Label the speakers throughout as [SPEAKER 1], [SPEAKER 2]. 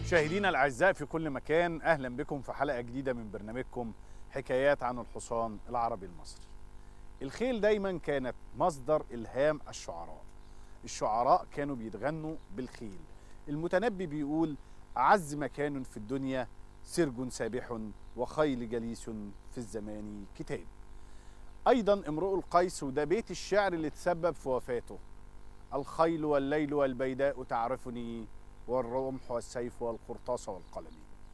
[SPEAKER 1] مشاهدينا الاعزاء في كل مكان اهلا بكم في حلقه جديده من برنامجكم حكايات عن الحصان العربي المصري. الخيل دايما كانت مصدر الهام الشعراء. الشعراء كانوا بيتغنوا بالخيل. المتنبي بيقول اعز مكان في الدنيا سرج سابح وخيل جليس في الزمان كتاب. ايضا امرؤ القيس وده بيت الشعر اللي تسبب في وفاته. الخيل والليل والبيداء تعرفني والرمح والسيف والقرطاس والقلم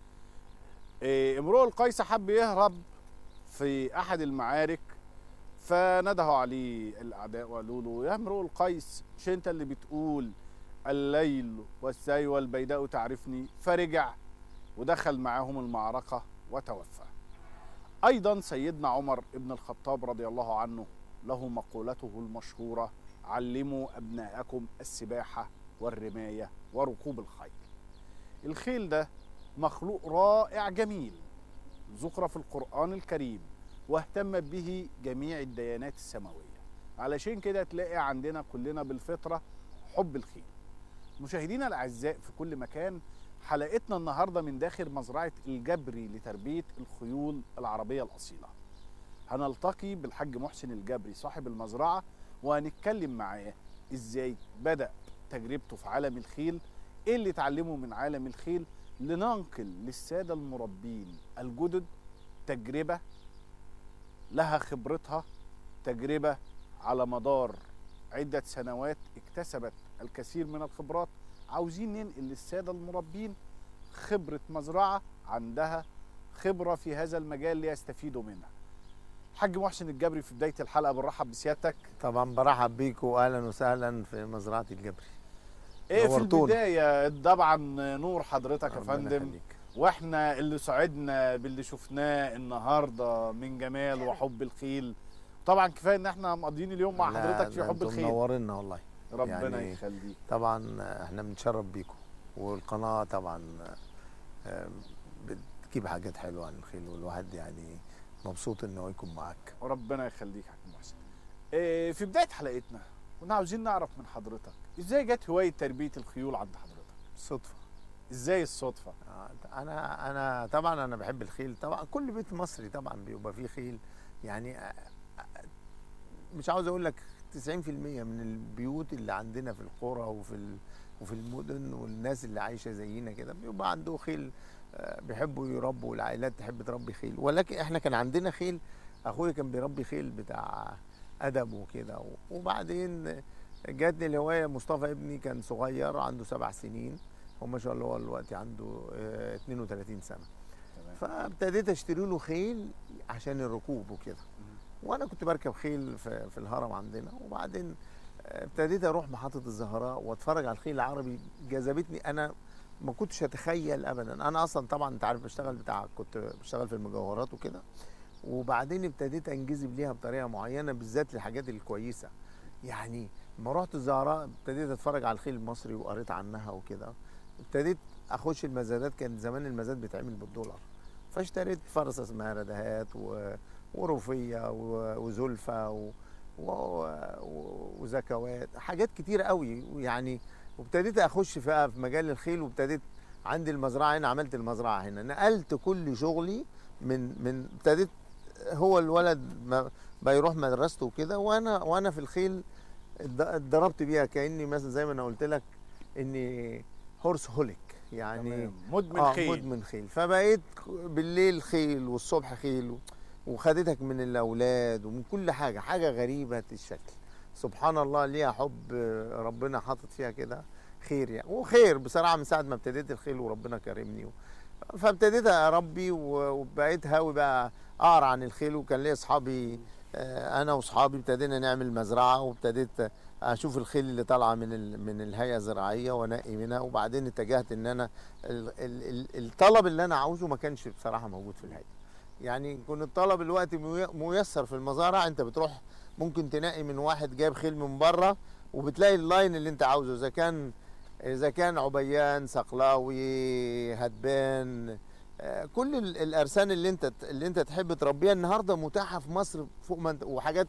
[SPEAKER 1] إيه، امرؤ القيس حب يهرب في احد المعارك فندهوا عليه الاعداء وقالوا له يا امرؤ القيس مش انت اللي بتقول الليل والسيف والبيداء تعرفني فرجع ودخل معاهم المعركه وتوفى ايضا سيدنا عمر بن الخطاب رضي الله عنه له مقولته المشهوره علموا ابناءكم السباحه والرمايه وركوب الخيل الخيل ده مخلوق رائع جميل ذكر في القرآن الكريم واهتمت به جميع الديانات السماوية علشان كده تلاقي عندنا كلنا بالفطرة حب الخيل مشاهدينا الأعزاء في كل مكان حلقتنا النهاردة من داخل مزرعة الجبري لتربية الخيول العربية الأصيلة هنلتقي بالحاج محسن الجبري صاحب المزرعة وهنتكلم معاه ازاي بدأ تجربته في عالم الخيل ايه اللي اتعلمه من عالم الخيل لننقل للسادة المربين الجدد تجربة لها خبرتها تجربة على مدار عدة سنوات اكتسبت الكثير من الخبرات عاوزين ننقل للسادة المربين خبرة مزرعة عندها خبرة في هذا المجال ليستفيدوا منها حاج محسن الجبري في بداية الحلقة بنرحب بسيادتك
[SPEAKER 2] طبعا برحب بيكم واهلا وسهلا في مزرعه الجبري
[SPEAKER 1] ايه في
[SPEAKER 2] نورتونا.
[SPEAKER 1] البداية طبعا نور حضرتك يا
[SPEAKER 2] ربنا
[SPEAKER 1] فندم
[SPEAKER 2] يخليك.
[SPEAKER 1] واحنا اللي سعدنا باللي شفناه النهارده من جمال وحب الخيل طبعا كفايه ان احنا مقضيين اليوم مع
[SPEAKER 2] لا،
[SPEAKER 1] حضرتك في
[SPEAKER 2] ده
[SPEAKER 1] حب
[SPEAKER 2] انتوا
[SPEAKER 1] الخيل
[SPEAKER 2] منورينا والله
[SPEAKER 1] ربنا
[SPEAKER 2] يعني
[SPEAKER 1] يخليك
[SPEAKER 2] طبعا احنا بنتشرف بيكم والقناه طبعا آه، بتجيب حاجات حلوه عن الخيل والواحد يعني مبسوط ان هو يكون معاك
[SPEAKER 1] ربنا يخليك يا حاج محسن إيه في بدايه حلقتنا كنا عاوزين نعرف من حضرتك ازاي جت هوايه تربيه الخيول عند حضرتك
[SPEAKER 2] صدفه
[SPEAKER 1] ازاي الصدفه
[SPEAKER 2] آه، انا انا طبعا انا بحب الخيل طبعا كل بيت مصري طبعا بيبقى فيه خيل يعني آه، آه، مش عاوز اقول لك 90% من البيوت اللي عندنا في القرى وفي ال- وفي المدن والناس اللي عايشه زينا كده بيبقى عنده خيل آه، بيحبوا يربوا والعائلات تحب تربي خيل ولكن احنا كان عندنا خيل اخويا كان بيربي خيل بتاع ادب وكده وبعدين جاتني الهوايه مصطفى ابني كان صغير عنده سبع سنين هو ما شاء الله هو دلوقتي عنده آه، 32 سنه
[SPEAKER 1] تمام
[SPEAKER 2] فابتديت اشتري له خيل عشان الركوب وكده وانا كنت بركب خيل في, في الهرم عندنا وبعدين آه، ابتديت اروح محطه الزهراء واتفرج على الخيل العربي جذبتني انا ما كنتش اتخيل ابدا انا اصلا طبعا انت عارف بشتغل بتاع كنت بشتغل في المجوهرات وكده وبعدين ابتديت انجذب ليها بطريقه معينه بالذات للحاجات الكويسه يعني لما رحت الزهراء ابتديت اتفرج على الخيل المصري وقريت عنها وكده ابتديت اخش المزادات كان زمان المزاد بيتعمل بالدولار فاشتريت فرصه اسمها ردهات و... ورفيه و... وزلفه و... و... و... وزكوات حاجات كتير قوي ويعني وابتديت اخش في في مجال الخيل وابتديت عندي المزرعه هنا عملت المزرعه هنا نقلت كل شغلي من من ابتديت هو الولد ما بيروح مدرسته وكده وانا وانا في الخيل اتد- اتضربت بيها كاني مثلا زي ما انا قلت لك اني هورس هوليك يعني
[SPEAKER 1] تمام. مدمن
[SPEAKER 2] آه
[SPEAKER 1] خيل
[SPEAKER 2] مدمن خيل فبقيت بالليل خيل والصبح خيل و- وخدتك من الاولاد ومن كل حاجه حاجه غريبه الشكل سبحان الله ليها حب آه، ربنا حاطط فيها كده خير يعني وخير بصراحه من ساعه ما ابتديت الخيل وربنا كرمني فابتديت اربي و- وبقيت هاوي بقى اقرا عن الخيل وكان لي اصحابي آه، انا واصحابي ابتدينا نعمل مزرعه وابتديت اشوف الخيل اللي طالعه من ال- من الهيئه الزراعيه وانقي منها وبعدين اتجهت ان انا ال- ال- ال- الطلب اللي انا عاوزه ما كانش بصراحه موجود في الهيئه يعني يكون الطلب الوقت مي- ميسر في المزارع انت بتروح ممكن تنقي من واحد جايب خيل من بره وبتلاقي اللاين اللي انت عاوزه اذا كان اذا كان عبيان صقلاوي هدبان آه، كل ال- الارسان اللي انت اللي انت تحب تربيها النهارده متاحه في مصر فوق ما انت وحاجات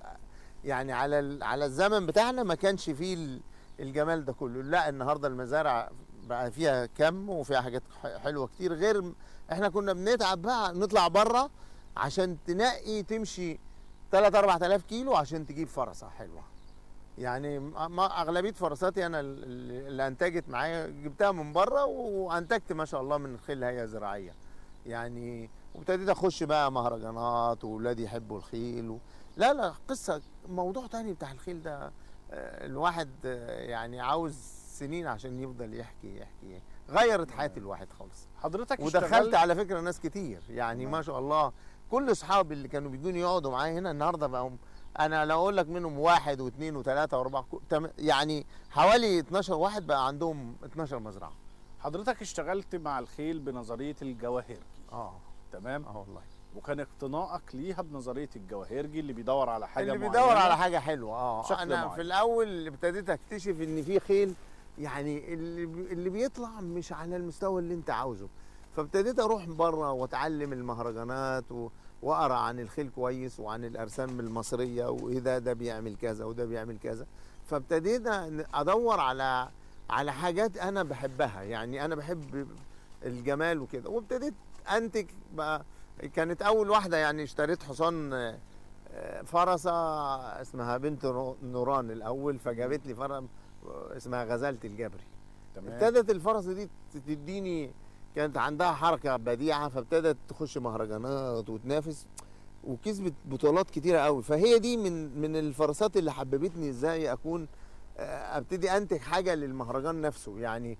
[SPEAKER 2] يعني على ال- على الزمن بتاعنا ما كانش فيه ال- الجمال ده كله لا النهارده المزارع بقى فيها كم وفيها حاجات ح- حلوه كتير غير م- احنا كنا بنتعب بقى نطلع بره عشان تنقي تمشي 3 4000 كيلو عشان تجيب فرسه حلوه يعني م- ما اغلبيه فرساتي انا ال- ال- اللي انتجت معايا جبتها من بره وانتجت ما شاء الله من خيل هيئه زراعيه يعني وابتديت اخش بقى مهرجانات واولادي يحبوا الخيل و... لا لا قصه موضوع تاني بتاع الخيل ده آه، الواحد آه، يعني عاوز سنين عشان يفضل يحكي يحكي غيرت حياه الواحد خالص
[SPEAKER 1] حضرتك
[SPEAKER 2] ودخلت
[SPEAKER 1] اشتغلت
[SPEAKER 2] على فكره ناس كتير يعني
[SPEAKER 1] تمام.
[SPEAKER 2] ما شاء الله كل اصحابي اللي كانوا بيجوني يقعدوا معايا هنا النهارده بقوا انا لو اقول لك منهم واحد واثنين وثلاثه واربعه كو- تم- يعني حوالي 12 واحد بقى عندهم 12 مزرعه
[SPEAKER 1] حضرتك اشتغلت مع الخيل بنظريه الجواهرجي
[SPEAKER 2] اه
[SPEAKER 1] تمام
[SPEAKER 2] اه والله
[SPEAKER 1] وكان اقتناءك ليها بنظريه الجواهرجي اللي بيدور على حاجه
[SPEAKER 2] اللي
[SPEAKER 1] معينة.
[SPEAKER 2] بيدور على حاجه حلوه اه
[SPEAKER 1] بشكل
[SPEAKER 2] انا
[SPEAKER 1] معين.
[SPEAKER 2] في الاول ابتديت اكتشف ان في خيل يعني اللي بي- اللي بيطلع مش على المستوى اللي انت عاوزه فابتديت اروح بره واتعلم المهرجانات و... واقرا عن الخيل كويس وعن الارسام المصريه وايه ده ده بيعمل كذا وده بيعمل كذا فابتديت ادور على على حاجات انا بحبها يعني انا بحب الجمال وكده وابتديت انتج بقى كانت اول واحده يعني اشتريت حصان آه، آه، فرسه اسمها بنت نو- نوران الاول فجابت لي فرس اسمها غزاله الجبري
[SPEAKER 1] تمام
[SPEAKER 2] ابتدت الفرسه دي تديني كانت عندها حركه بديعه فابتدت تخش مهرجانات وتنافس وكسبت بطولات كتيره قوي فهي دي من من الفرسات اللي حببتني ازاي اكون آه، ابتدي انتج حاجه للمهرجان نفسه يعني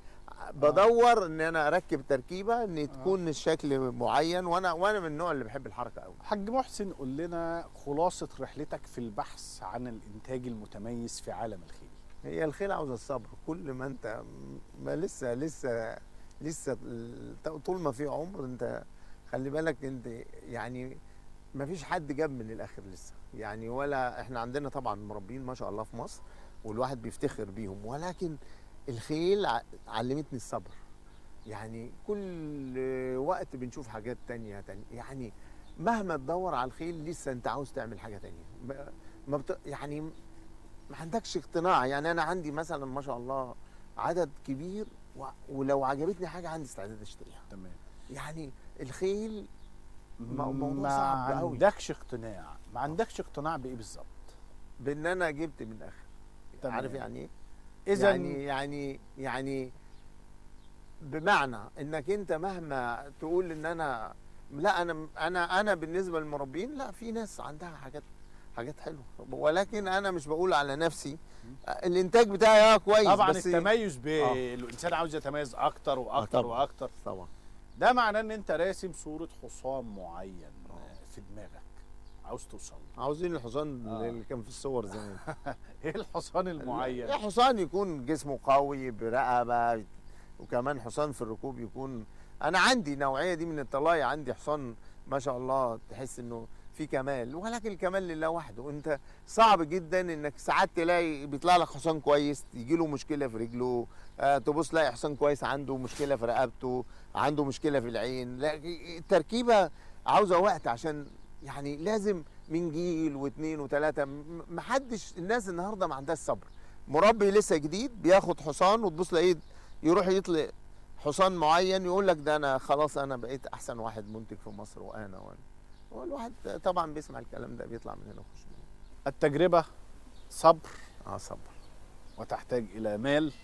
[SPEAKER 2] بدور ان انا اركب تركيبه ان تكون الشكل معين وانا وانا من النوع اللي بحب الحركه قوي
[SPEAKER 1] حاج محسن قول لنا خلاصه رحلتك في البحث عن الانتاج المتميز في عالم الخيل
[SPEAKER 2] هي الخيل عاوزه الصبر كل ما انت ما لسه لسه لسه طول ما في عمر انت خلي بالك انت يعني ما فيش حد جاب من الاخر لسه يعني ولا احنا عندنا طبعا مربين ما شاء الله في مصر والواحد بيفتخر بيهم ولكن الخيل ع- علمتني الصبر يعني كل وقت بنشوف حاجات تانية تانية يعني مهما تدور على الخيل لسه انت عاوز تعمل حاجة تانية ما- ما بت... يعني ما عندكش اقتناع يعني انا عندي مثلا ما شاء الله عدد كبير و... ولو عجبتني حاجة عندي استعداد اشتريها
[SPEAKER 1] تمام
[SPEAKER 2] يعني الخيل مو- موضوع
[SPEAKER 1] ما
[SPEAKER 2] صعب أوي.
[SPEAKER 1] عندكش اقتناع ما عندكش اقتناع بايه بالظبط
[SPEAKER 2] بان انا جبت من الاخر
[SPEAKER 1] تمام.
[SPEAKER 2] عارف يعني ايه
[SPEAKER 1] اذا
[SPEAKER 2] يعني يعني يعني بمعنى انك انت مهما تقول ان انا لا انا انا انا بالنسبه للمربين لا في ناس عندها حاجات حاجات حلوه ولكن انا مش بقول على نفسي الانتاج بتاعي اه كويس
[SPEAKER 1] طبعا
[SPEAKER 2] بس
[SPEAKER 1] التميز ب
[SPEAKER 2] آه.
[SPEAKER 1] الانسان عاوز يتميز اكتر واكتر
[SPEAKER 2] طبعاً.
[SPEAKER 1] واكتر
[SPEAKER 2] طبعا
[SPEAKER 1] ده معناه ان انت راسم صوره حصان معين في دماغك عاوز توصل له.
[SPEAKER 2] عاوزين الحصان
[SPEAKER 1] آه.
[SPEAKER 2] اللي كان في الصور زمان
[SPEAKER 1] ايه الحصان المعين
[SPEAKER 2] لا، حصان يكون جسمه قوي برقبه وكمان حصان في الركوب يكون انا عندي نوعيه دي من الطلايا عندي حصان ما شاء الله تحس انه في كمال ولكن الكمال لله وحده انت صعب جدا انك ساعات تلاقي بيطلع لك حصان كويس يجي له مشكله في رجله آه تبص تلاقي حصان كويس عنده مشكله في رقبته عنده مشكله في العين لا التركيبه عاوزه وقت عشان يعني لازم من جيل واثنين وثلاثه م- محدش الناس النهارده ما عندهاش صبر مربي لسه جديد بياخد حصان وتبص تلاقيه يروح يطلق حصان معين يقول لك ده انا خلاص انا بقيت احسن واحد منتج في مصر وانا وانا هو الواحد طبعا بيسمع الكلام ده بيطلع من هنا ويخش من هنا
[SPEAKER 1] التجربه صبر
[SPEAKER 2] اه صبر
[SPEAKER 1] وتحتاج الى مال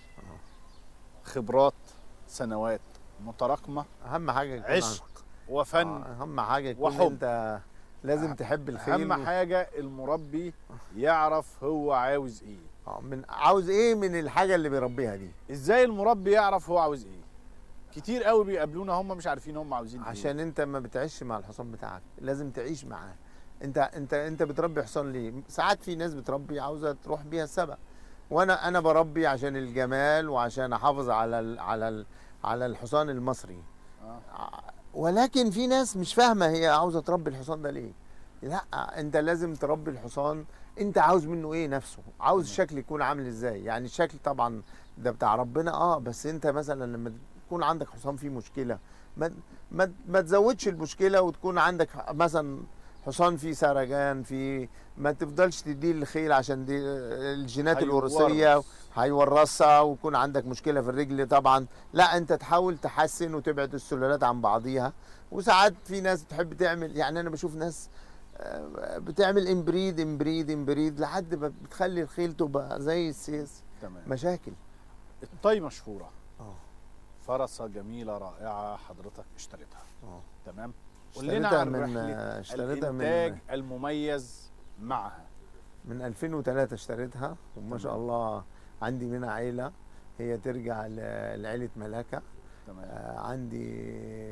[SPEAKER 1] خبرات سنوات متراكمه
[SPEAKER 2] اهم حاجه يكون
[SPEAKER 1] عشق وفن
[SPEAKER 2] آه، اهم حاجه يكون
[SPEAKER 1] وحب.
[SPEAKER 2] انت لازم تحب الخيل
[SPEAKER 1] اهم حاجه المربي يعرف هو عاوز ايه
[SPEAKER 2] آه، من عاوز ايه من الحاجه اللي بيربيها دي
[SPEAKER 1] ازاي المربي يعرف هو عاوز ايه كتير قوي بيقابلونا هم مش عارفين هم عاوزين ايه
[SPEAKER 2] عشان انت ما بتعيش مع الحصان بتاعك لازم تعيش معاه انت انت انت بتربي حصان ليه ساعات في ناس بتربي عاوزه تروح بيها السبق وانا انا بربي عشان الجمال وعشان احافظ على ال على ال على الحصان المصري
[SPEAKER 1] آه.
[SPEAKER 2] ع- ولكن في ناس مش فاهمه هي عاوزه تربي الحصان ده ليه لا انت لازم تربي الحصان انت عاوز منه ايه نفسه عاوز
[SPEAKER 1] تمام.
[SPEAKER 2] الشكل يكون عامل ازاي يعني الشكل طبعا ده بتاع ربنا اه بس انت مثلا لما تكون عندك حصان فيه مشكله ما ما ما تزودش المشكله وتكون عندك مثلا حصان فيه سرجان في ما تفضلش تديه الخيل عشان دي الجينات
[SPEAKER 1] هيورث.
[SPEAKER 2] الوراثيه هيورثها ويكون عندك مشكله في الرجل طبعا لا انت تحاول تحسن وتبعد السلالات عن بعضيها وساعات في ناس بتحب تعمل يعني انا بشوف ناس آه، بتعمل امبريد امبريد امبريد لحد ما بتخلي الخيل تبقى زي السياسي
[SPEAKER 1] تمام
[SPEAKER 2] مشاكل
[SPEAKER 1] الطي مشهوره
[SPEAKER 2] اه
[SPEAKER 1] فرسه جميله رائعه حضرتك اشتريتها
[SPEAKER 2] اه
[SPEAKER 1] تمام قول لنا
[SPEAKER 2] اشتريتها
[SPEAKER 1] عن
[SPEAKER 2] من
[SPEAKER 1] رحله
[SPEAKER 2] اشتريتها
[SPEAKER 1] الانتاج
[SPEAKER 2] من
[SPEAKER 1] المميز معها
[SPEAKER 2] من 2003 اشتريتها وما شاء
[SPEAKER 1] تمام.
[SPEAKER 2] الله عندي منها عيله هي ترجع ل- لعيله ملاكه
[SPEAKER 1] تمام
[SPEAKER 2] آه، عندي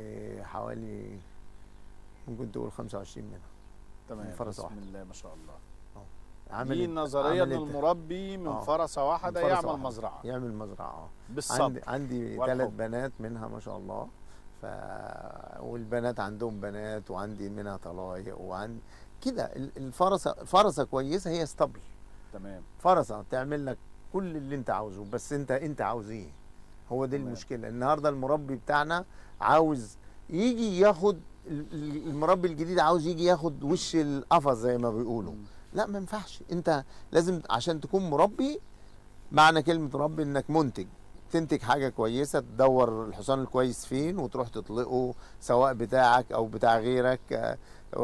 [SPEAKER 2] حوالي ممكن تقول 25 منها
[SPEAKER 1] تمام
[SPEAKER 2] فرسة
[SPEAKER 1] بسم
[SPEAKER 2] واحدة.
[SPEAKER 1] الله ما شاء الله دي
[SPEAKER 2] عملت
[SPEAKER 1] نظريه ان
[SPEAKER 2] عملت-
[SPEAKER 1] المربي من
[SPEAKER 2] آه.
[SPEAKER 1] فرسه واحده
[SPEAKER 2] من فرسة
[SPEAKER 1] يعمل
[SPEAKER 2] واحدة.
[SPEAKER 1] مزرعه
[SPEAKER 2] يعمل مزرعه اه
[SPEAKER 1] بالصبر
[SPEAKER 2] عندي عندي
[SPEAKER 1] والحب.
[SPEAKER 2] ثلاث بنات منها ما شاء الله ف والبنات عندهم بنات وعندي منها طلايق وعندي كده ال- الفرسه فرسه كويسه هي اسطبل
[SPEAKER 1] تمام
[SPEAKER 2] فرسه تعمل لك كل اللي انت عاوزه بس انت انت عاوز ايه هو دي
[SPEAKER 1] تمام.
[SPEAKER 2] المشكله النهارده المربي بتاعنا عاوز يجي ياخد ال- ال- المربي الجديد عاوز يجي ياخد وش القفص زي ما بيقولوا
[SPEAKER 1] مم.
[SPEAKER 2] لا ما ينفعش انت لازم عشان تكون مربي معنى كلمه مربي انك منتج تنتج حاجه كويسه تدور الحصان الكويس فين وتروح تطلقه سواء بتاعك او بتاع غيرك آه،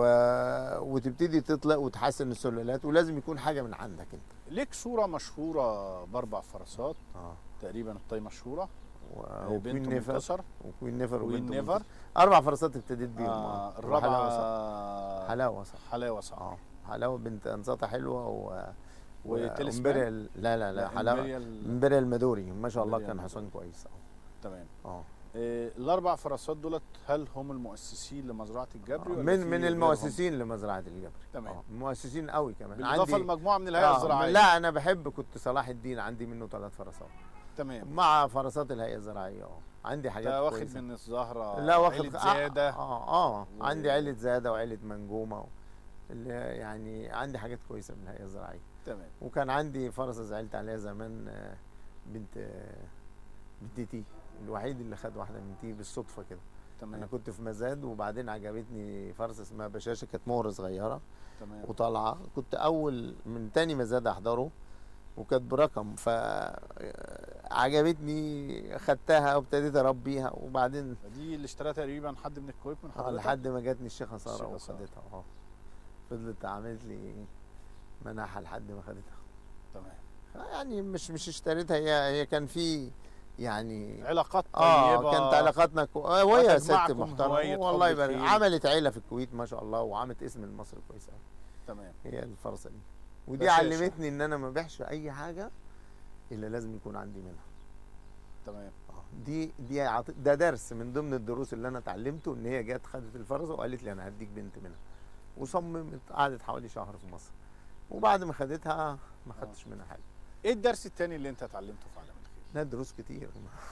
[SPEAKER 2] و- وتبتدي تطلق وتحسن السلالات ولازم يكون حاجه من عندك انت
[SPEAKER 1] ليك صوره مشهوره باربع فرسات
[SPEAKER 2] اه
[SPEAKER 1] تقريبا الطي مشهوره
[SPEAKER 2] و-
[SPEAKER 1] بنت
[SPEAKER 2] وكوين نيفر
[SPEAKER 1] منتصر
[SPEAKER 2] وكوين نيفر
[SPEAKER 1] وين
[SPEAKER 2] وبنت
[SPEAKER 1] نيفر
[SPEAKER 2] منتصر. اربع فرسات ابتديت بيهم
[SPEAKER 1] آه
[SPEAKER 2] آه.
[SPEAKER 1] الرابعه
[SPEAKER 2] حلاوه صح حلاوه صح
[SPEAKER 1] حلاوه صح
[SPEAKER 2] اه حلاوه بنت انصاتها حلوه و
[SPEAKER 1] وتلسمان؟
[SPEAKER 2] وإمبريال- لا لا لا حلاوه
[SPEAKER 1] إمبريال.
[SPEAKER 2] امبريال مادوري ما شاء الله
[SPEAKER 1] إمبريال
[SPEAKER 2] كان
[SPEAKER 1] مادوري.
[SPEAKER 2] حصان كويس
[SPEAKER 1] تمام
[SPEAKER 2] اه
[SPEAKER 1] إيه الاربع فرسات دولت هل هم المؤسسين لمزرعه الجبري ولا
[SPEAKER 2] من
[SPEAKER 1] في
[SPEAKER 2] من
[SPEAKER 1] غيرهم؟
[SPEAKER 2] المؤسسين لمزرعه الجبري
[SPEAKER 1] تمام.
[SPEAKER 2] آه. مؤسسين قوي كمان
[SPEAKER 1] بالاضافه لمجموعه من الهيئه
[SPEAKER 2] آه،
[SPEAKER 1] الزراعيه
[SPEAKER 2] لا انا بحب كنت صلاح الدين عندي منه ثلاث فرسات
[SPEAKER 1] تمام
[SPEAKER 2] مع فرسات الهيئه الزراعيه اه عندي حاجات
[SPEAKER 1] ده واخد
[SPEAKER 2] كويسة.
[SPEAKER 1] من الزهره
[SPEAKER 2] لا واخد
[SPEAKER 1] عيلة
[SPEAKER 2] آه،
[SPEAKER 1] زياده
[SPEAKER 2] اه اه,
[SPEAKER 1] و-
[SPEAKER 2] عندي عيله زاده وعيله منجومه و... اللي يعني عندي حاجات كويسه من الهيئه الزراعيه
[SPEAKER 1] تمام
[SPEAKER 2] وكان عندي فرسه زعلت عليها زمان آه، بنت آه، بنت تي الوحيد اللي خد واحده من تي بالصدفه كده انا
[SPEAKER 1] تمام
[SPEAKER 2] كنت في مزاد وبعدين عجبتني فرسه اسمها بشاشه كانت مهره صغيره
[SPEAKER 1] تمام
[SPEAKER 2] وطالعه كنت اول من تاني مزاد احضره وكانت برقم فعجبتني خدتها وابتديت اربيها وبعدين
[SPEAKER 1] دي اللي اشتراها تقريبا حد من الكويت من
[SPEAKER 2] آه،
[SPEAKER 1] حضرتك
[SPEAKER 2] لحد ما جاتني الشيخه ساره
[SPEAKER 1] الشيخة سارة.
[SPEAKER 2] وخدتها اه فضلت عملت لي منحه لحد ما خدتها
[SPEAKER 1] تمام
[SPEAKER 2] آه، يعني مش مش اشتريتها هي هي كان في يعني
[SPEAKER 1] علاقات
[SPEAKER 2] اه
[SPEAKER 1] طيبه
[SPEAKER 2] كانت علاقاتنا كو... آه، وهي ست
[SPEAKER 1] وتجمعكم
[SPEAKER 2] محترمه
[SPEAKER 1] هواية
[SPEAKER 2] والله
[SPEAKER 1] حب
[SPEAKER 2] يبارك
[SPEAKER 1] الخيل.
[SPEAKER 2] عملت عيله في الكويت ما شاء الله وعملت اسم لمصر كويس قوي
[SPEAKER 1] تمام
[SPEAKER 2] هي الفرصه دي ودي
[SPEAKER 1] بشاشة.
[SPEAKER 2] علمتني ان انا ما ببيعش اي حاجه الا لازم يكون عندي منها
[SPEAKER 1] تمام
[SPEAKER 2] آه، دي دي عط... ده درس من ضمن الدروس اللي انا اتعلمته ان هي جت خدت الفرصه وقالت لي انا هديك بنت منها وصممت قعدت حوالي شهر في مصر وبعد ما خدتها ما خدتش منها حاجه
[SPEAKER 1] ايه الدرس الثاني اللي انت اتعلمته في عالم الخيل
[SPEAKER 2] لا دروس كتير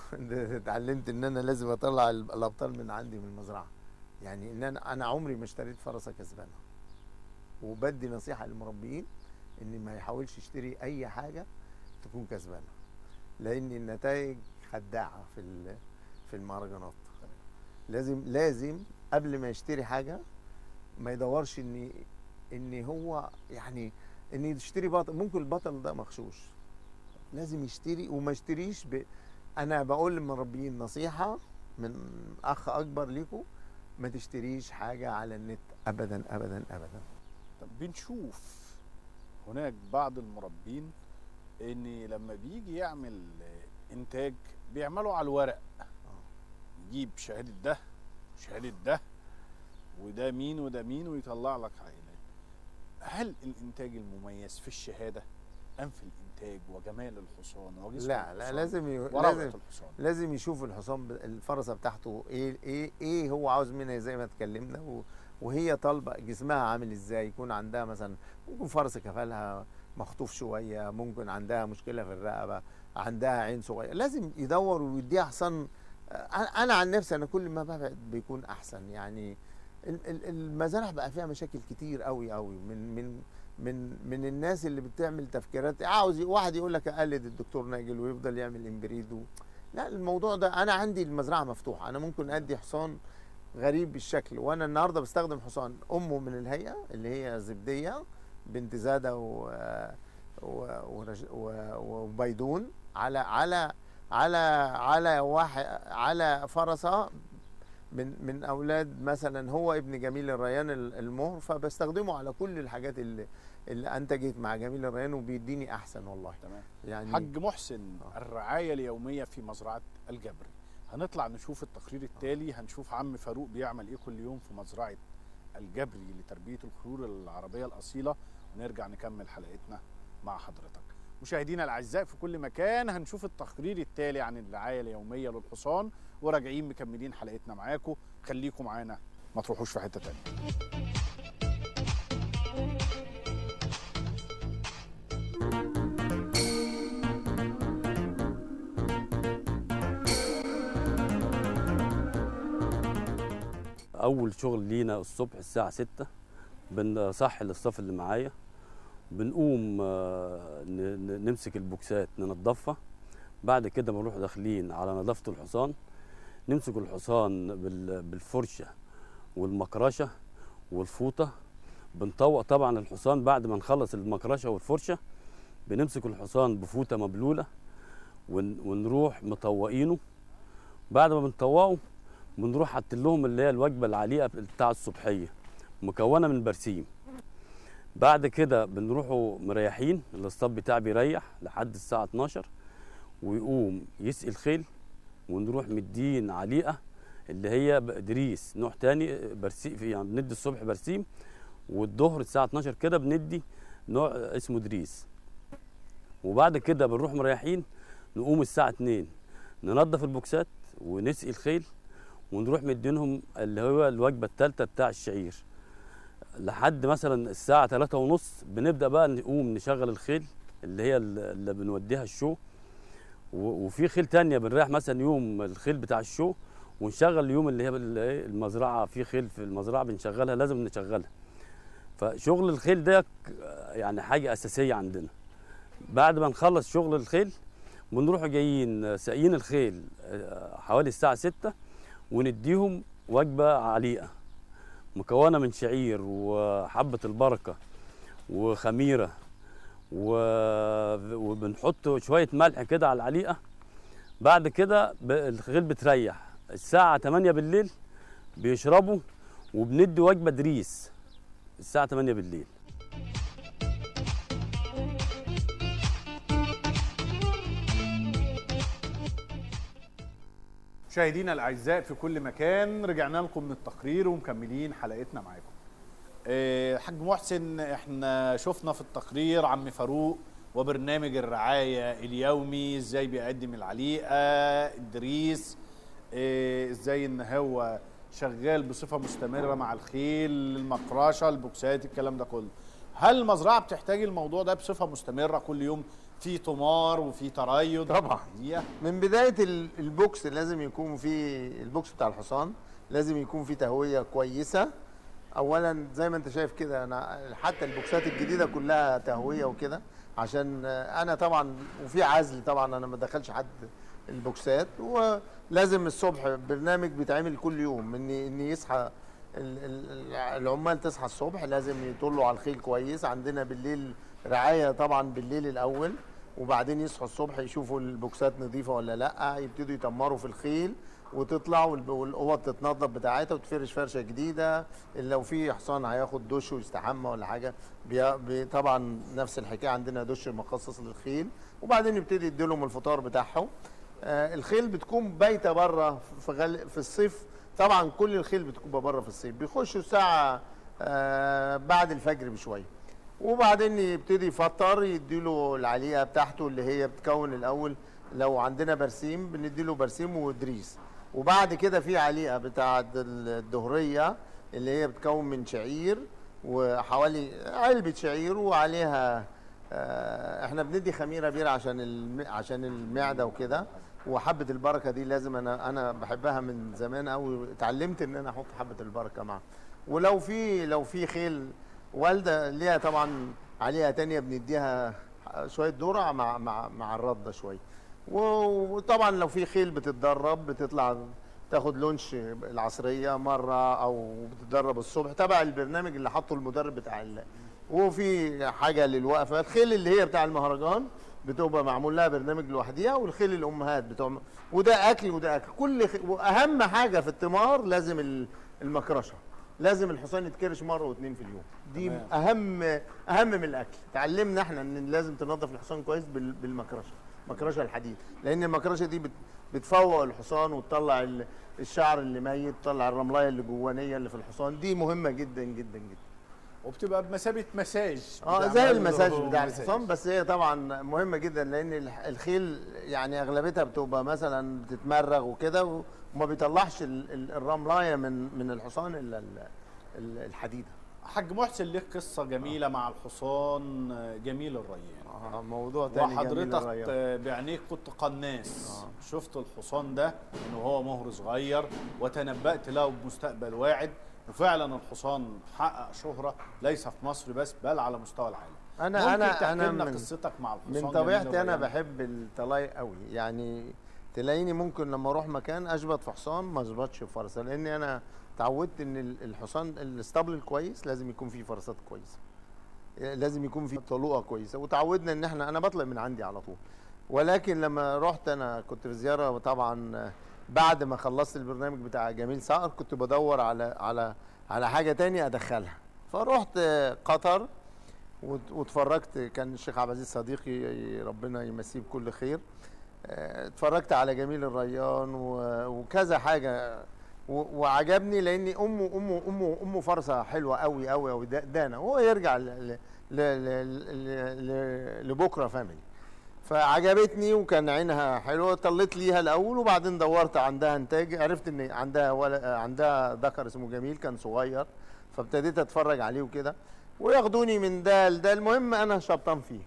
[SPEAKER 2] اتعلمت ان انا لازم اطلع ال- الابطال من عندي من المزرعه يعني ان انا انا عمري ما اشتريت فرسه كسبانه وبدي نصيحه للمربيين ان ما يحاولش يشتري اي حاجه تكون كسبانه لان النتائج خداعه في ال- في المهرجانات لازم لازم قبل ما يشتري حاجه ما يدورش ان ان هو يعني ان يشتري بطل ممكن البطل ده مغشوش لازم يشتري وما يشتريش ب... انا بقول للمربيين نصيحه من اخ اكبر ليكم ما تشتريش حاجه على النت ابدا ابدا ابدا
[SPEAKER 1] طب بنشوف هناك بعض المربين ان لما بيجي يعمل انتاج بيعملوا على الورق يجيب شهاده ده شهاده ده وده مين وده مين ويطلع لك عائلات هل الانتاج المميز في الشهاده ام في الانتاج وجمال الحصان وجسم
[SPEAKER 2] لا لا
[SPEAKER 1] الحصان
[SPEAKER 2] لازم ي...
[SPEAKER 1] وروعه
[SPEAKER 2] لازم
[SPEAKER 1] الحصان
[SPEAKER 2] لازم يشوف الحصان ب- الفرسه بتاعته ايه ايه ايه هو عاوز منها زي ما اتكلمنا و... وهي طالبه جسمها عامل ازاي يكون عندها مثلا ممكن فرسه كفالها مخطوف شويه ممكن عندها مشكله في الرقبه عندها عين صغيره لازم يدور ويديها حصان آه، انا عن نفسي انا كل ما ببعد بيكون احسن يعني ال- ال- المزارع بقى فيها مشاكل كتير قوي قوي من من من من الناس اللي بتعمل تفكيرات عاوز ي- واحد يقول لك اقلد الدكتور ناجل ويفضل يعمل امبريد و... لا الموضوع ده انا عندي المزرعه مفتوحه انا ممكن ادي حصان غريب الشكل وانا النهارده بستخدم حصان امه من الهيئه اللي هي زبديه بنت زاده و و- ورج- و- وبيدون على على على على واحد على فرسه من من اولاد مثلا هو ابن جميل الريان ال- المهر فبستخدمه على كل الحاجات اللي اللي انتجت مع جميل الريان وبيديني احسن والله
[SPEAKER 1] تمام
[SPEAKER 2] يعني
[SPEAKER 1] حاج محسن
[SPEAKER 2] آه.
[SPEAKER 1] الرعايه اليوميه في مزرعه الجبري هنطلع نشوف التقرير التالي هنشوف عم فاروق بيعمل ايه كل يوم في مزرعه الجبري لتربيه الخيول العربيه الاصيله ونرجع نكمل حلقتنا مع حضرتك مشاهدينا الاعزاء في كل مكان هنشوف التقرير التالي عن الرعايه اليوميه للحصان وراجعين مكملين حلقتنا معاكم خليكم معانا ما تروحوش في حته تانيه
[SPEAKER 3] اول شغل لينا الصبح الساعه 6 بنصحي الاستاف اللي معايا بنقوم آه، ن- ن- نمسك البوكسات ننضفها بعد كده بنروح داخلين على نظافه الحصان نمسك الحصان بال- بالفرشه والمكرشه والفوطه بنطوق طبعا الحصان بعد ما نخلص المكرشه والفرشه بنمسك الحصان بفوطه مبلوله ون- ونروح مطوقينه بعد ما بنطوقه بنروح حاطين لهم اللي هي الوجبه العليقه بتاع الصبحيه مكونه من برسيم بعد كده بنروحوا مريحين الاصطاد بتاعي بيريح لحد الساعه 12 ويقوم يسقي الخيل ونروح مدين عليقه اللي هي دريس نوع تاني برسيم يعني بندي الصبح برسيم والظهر الساعه 12 كده بندي نوع اسمه دريس وبعد كده بنروح مريحين نقوم الساعه 2 ننظف البوكسات ونسقي الخيل ونروح مدينهم اللي هو الوجبه الثالثه بتاع الشعير لحد مثلا الساعه 3 ونص بنبدا بقى نقوم نشغل الخيل اللي هي اللي بنوديها الشو و- وفي خيل تانية بنريح مثلا يوم الخيل بتاع الشو ونشغل اليوم اللي هي بال- إيه المزرعه في خيل في المزرعه بنشغلها لازم نشغلها فشغل الخيل ده ك- يعني حاجه اساسيه عندنا بعد ما نخلص شغل الخيل بنروح جايين ساقيين الخيل آه، حوالي الساعه 6 ونديهم وجبه عليقه مكونه من شعير وحبه البركه وخميره و... وبنحط شويه ملح كده على العليقه بعد كده ب... الخيل بتريح الساعه 8 بالليل بيشربوا وبندي وجبه دريس الساعه 8 بالليل
[SPEAKER 1] مشاهدينا الاعزاء في كل مكان رجعنا لكم من التقرير ومكملين حلقتنا معاكم آه، حاج محسن احنا شفنا في التقرير عم فاروق وبرنامج الرعايه اليومي ازاي بيقدم العليقه الدريس آه، ازاي ان هو شغال بصفه مستمره مع الخيل المقراشه البوكسات الكلام ده كله هل المزرعه بتحتاج الموضوع ده بصفه مستمره كل يوم في طمار وفي تريض
[SPEAKER 2] طبعا.
[SPEAKER 1] هي
[SPEAKER 2] من بدايه ال- البوكس لازم يكون في البوكس بتاع الحصان لازم يكون في تهويه كويسه اولا زي ما انت شايف كده انا حتى البوكسات الجديده كلها تهويه وكده عشان آه، انا طبعا وفي عزل طبعا انا ما دخلش حد البوكسات ولازم الصبح برنامج بيتعمل كل يوم ان ان يصحى ال- ال- العمال تصحى الصبح لازم يطلوا على الخيل كويس عندنا بالليل رعايه طبعا بالليل الاول وبعدين يصحوا الصبح يشوفوا البوكسات نظيفه ولا لا يبتدوا يتمروا في الخيل وتطلع والب- والاوض تتنظف بتاعتها وتفرش فرشه جديده لو في حصان هياخد دش ويستحمى ولا حاجه بي بي طبعا نفس الحكايه عندنا دش مخصص للخيل وبعدين يبتدي يديلهم الفطار بتاعهم آه الخيل بتكون بايته بره في غل... في الصيف طبعا كل الخيل بتكون بره في الصيف بيخشوا الساعه آه بعد الفجر بشويه وبعدين يبتدي يفطر يديله العليقه بتاعته اللي هي بتكون الاول لو عندنا برسيم بنديله برسيم ودريس وبعد كده في عليقه بتاعه الدهريه اللي هي بتكون من شعير وحوالي علبه شعير وعليها آه، احنا بندي خميره بيره عشان الم... عشان المعده وكده وحبه البركه دي لازم انا انا بحبها من زمان قوي اتعلمت ان انا احط حبه البركه معاها ولو في لو في خيل والده ليها طبعا عليها تانية بنديها شويه ذره مع مع مع الرده شويه و- وطبعا لو في خيل بتتدرب بتطلع تاخد لونش العصريه مره او بتتدرب الصبح تبع البرنامج اللي حاطه المدرب بتاع ال... وفي حاجه للوقفه الخيل اللي هي بتاع المهرجان بتبقى معمول لها برنامج لوحديها والخيل الامهات بتوع وده اكل وده اكل كل خ... واهم حاجه في التمار لازم ال- المكرشه لازم الحصان يتكرش مره واثنين في اليوم دي
[SPEAKER 1] تمام.
[SPEAKER 2] اهم اهم من الاكل تعلمنا احنا ان لازم تنظف الحصان كويس بال- بالمكرشه مكرشه الحديد لان المكرشه دي بت بتفوق الحصان وتطلع ال- الشعر اللي ميت تطلع الرملايه اللي جوانيه اللي في الحصان دي مهمه جدا جدا جدا
[SPEAKER 1] وبتبقى بمثابه مساج
[SPEAKER 2] اه
[SPEAKER 1] بتعمل
[SPEAKER 2] زي
[SPEAKER 1] له
[SPEAKER 2] المساج بتاع
[SPEAKER 1] مساج.
[SPEAKER 2] الحصان بس هي طبعا مهمه جدا لان الح- الخيل يعني اغلبيتها بتبقى مثلا بتتمرغ وكده و- وما بيطلعش ال- ال- الرملايه من من الحصان الا ال- ال- الحديده
[SPEAKER 1] حاج محسن ليك قصه جميله مع الحصان جميل الريان
[SPEAKER 2] اه موضوع تاني جميل
[SPEAKER 1] وحضرتك
[SPEAKER 2] الرياضة.
[SPEAKER 1] آه، بعينيك كنت قناص شفت الحصان ده ان هو مهر صغير وتنبأت له بمستقبل واعد وفعلا الحصان حقق شهرة ليس في مصر بس بل على مستوى العالم
[SPEAKER 2] انا
[SPEAKER 1] ممكن
[SPEAKER 2] انا
[SPEAKER 1] تحكي
[SPEAKER 2] انا
[SPEAKER 1] لنا
[SPEAKER 2] من
[SPEAKER 1] قصتك مع الحصان
[SPEAKER 2] من
[SPEAKER 1] جميل
[SPEAKER 2] طبيعتي انا
[SPEAKER 1] الريان؟
[SPEAKER 2] بحب الطلاي قوي يعني تلاقيني ممكن لما اروح مكان اشبط في حصان ما اشبطش في فرسه لاني انا اتعودت ان ال- الحصان الاسطبل الكويس لازم يكون فيه فرسات كويسه لازم يكون فيه طلوقه كويسه وتعودنا ان احنا انا بطلع من عندي على طول ولكن لما رحت انا كنت في زياره طبعا بعد ما خلصت البرنامج بتاع جميل صقر كنت بدور على على على حاجه تانية ادخلها فرحت قطر وت- واتفرجت كان الشيخ عبد العزيز صديقي ربنا يمسيه بكل خير آه، اتفرجت على جميل الريان و- وكذا حاجه و- وعجبني لاني امه امه امه امه فرصه حلوه قوي قوي قوي دانا وهو يرجع ل- ل- ل- ل- ل- لبكره فاميلي فعجبتني وكان عينها حلوه طلت ليها الاول وبعدين دورت عندها انتاج عرفت ان عندها ولا عندها ذكر اسمه جميل كان صغير فابتديت اتفرج عليه وكده وياخدوني من ده لده المهم انا شبطان فيه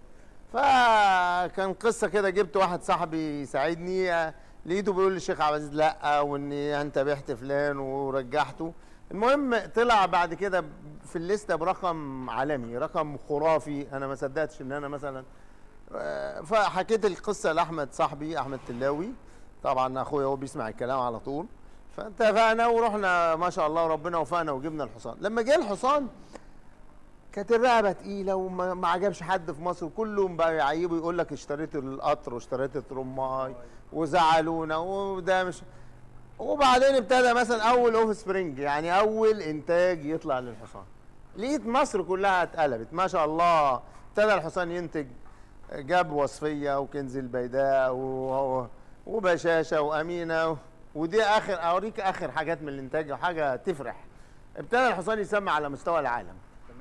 [SPEAKER 2] فكان قصه كده جبت واحد صاحبي يساعدني آه، لقيته بيقول لي الشيخ عبد العزيز لا واني انت بعت فلان ورجحته المهم طلع بعد كده في الليسته برقم عالمي رقم خرافي انا ما صدقتش ان انا مثلا آه، فحكيت القصه لاحمد صاحبي احمد تلاوي طبعا اخويا هو بيسمع الكلام على طول فاتفقنا ورحنا ما شاء الله ربنا وفقنا وجبنا الحصان لما جه الحصان كانت الرقبه تقيله وما ما عجبش حد في مصر كلهم بقى يعيبوا يقول لك اشتريت القطر واشتريت الترماي وزعلونا وده مش وبعدين ابتدى مثلا اول اوف سبرينج يعني اول انتاج يطلع للحصان لقيت مصر كلها اتقلبت ما شاء الله ابتدى الحصان ينتج جاب وصفيه وكنز البيداء و- وبشاشه وامينه و- ودي اخر اوريك اخر حاجات من الانتاج وحاجه تفرح ابتدى الحصان يسمع على مستوى العالم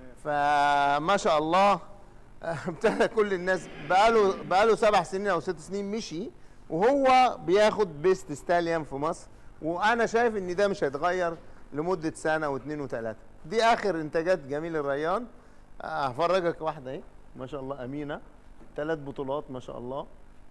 [SPEAKER 2] فما شاء الله ابتدى كل الناس بقاله بقاله سبع سنين او ست سنين مشي وهو بياخد بيست ستاليان في مصر وانا شايف ان ده مش هيتغير لمده سنه واثنين وثلاثه دي اخر انتاجات جميل الريان هفرجك واحده اهي ما شاء الله امينه ثلاث بطولات ما شاء الله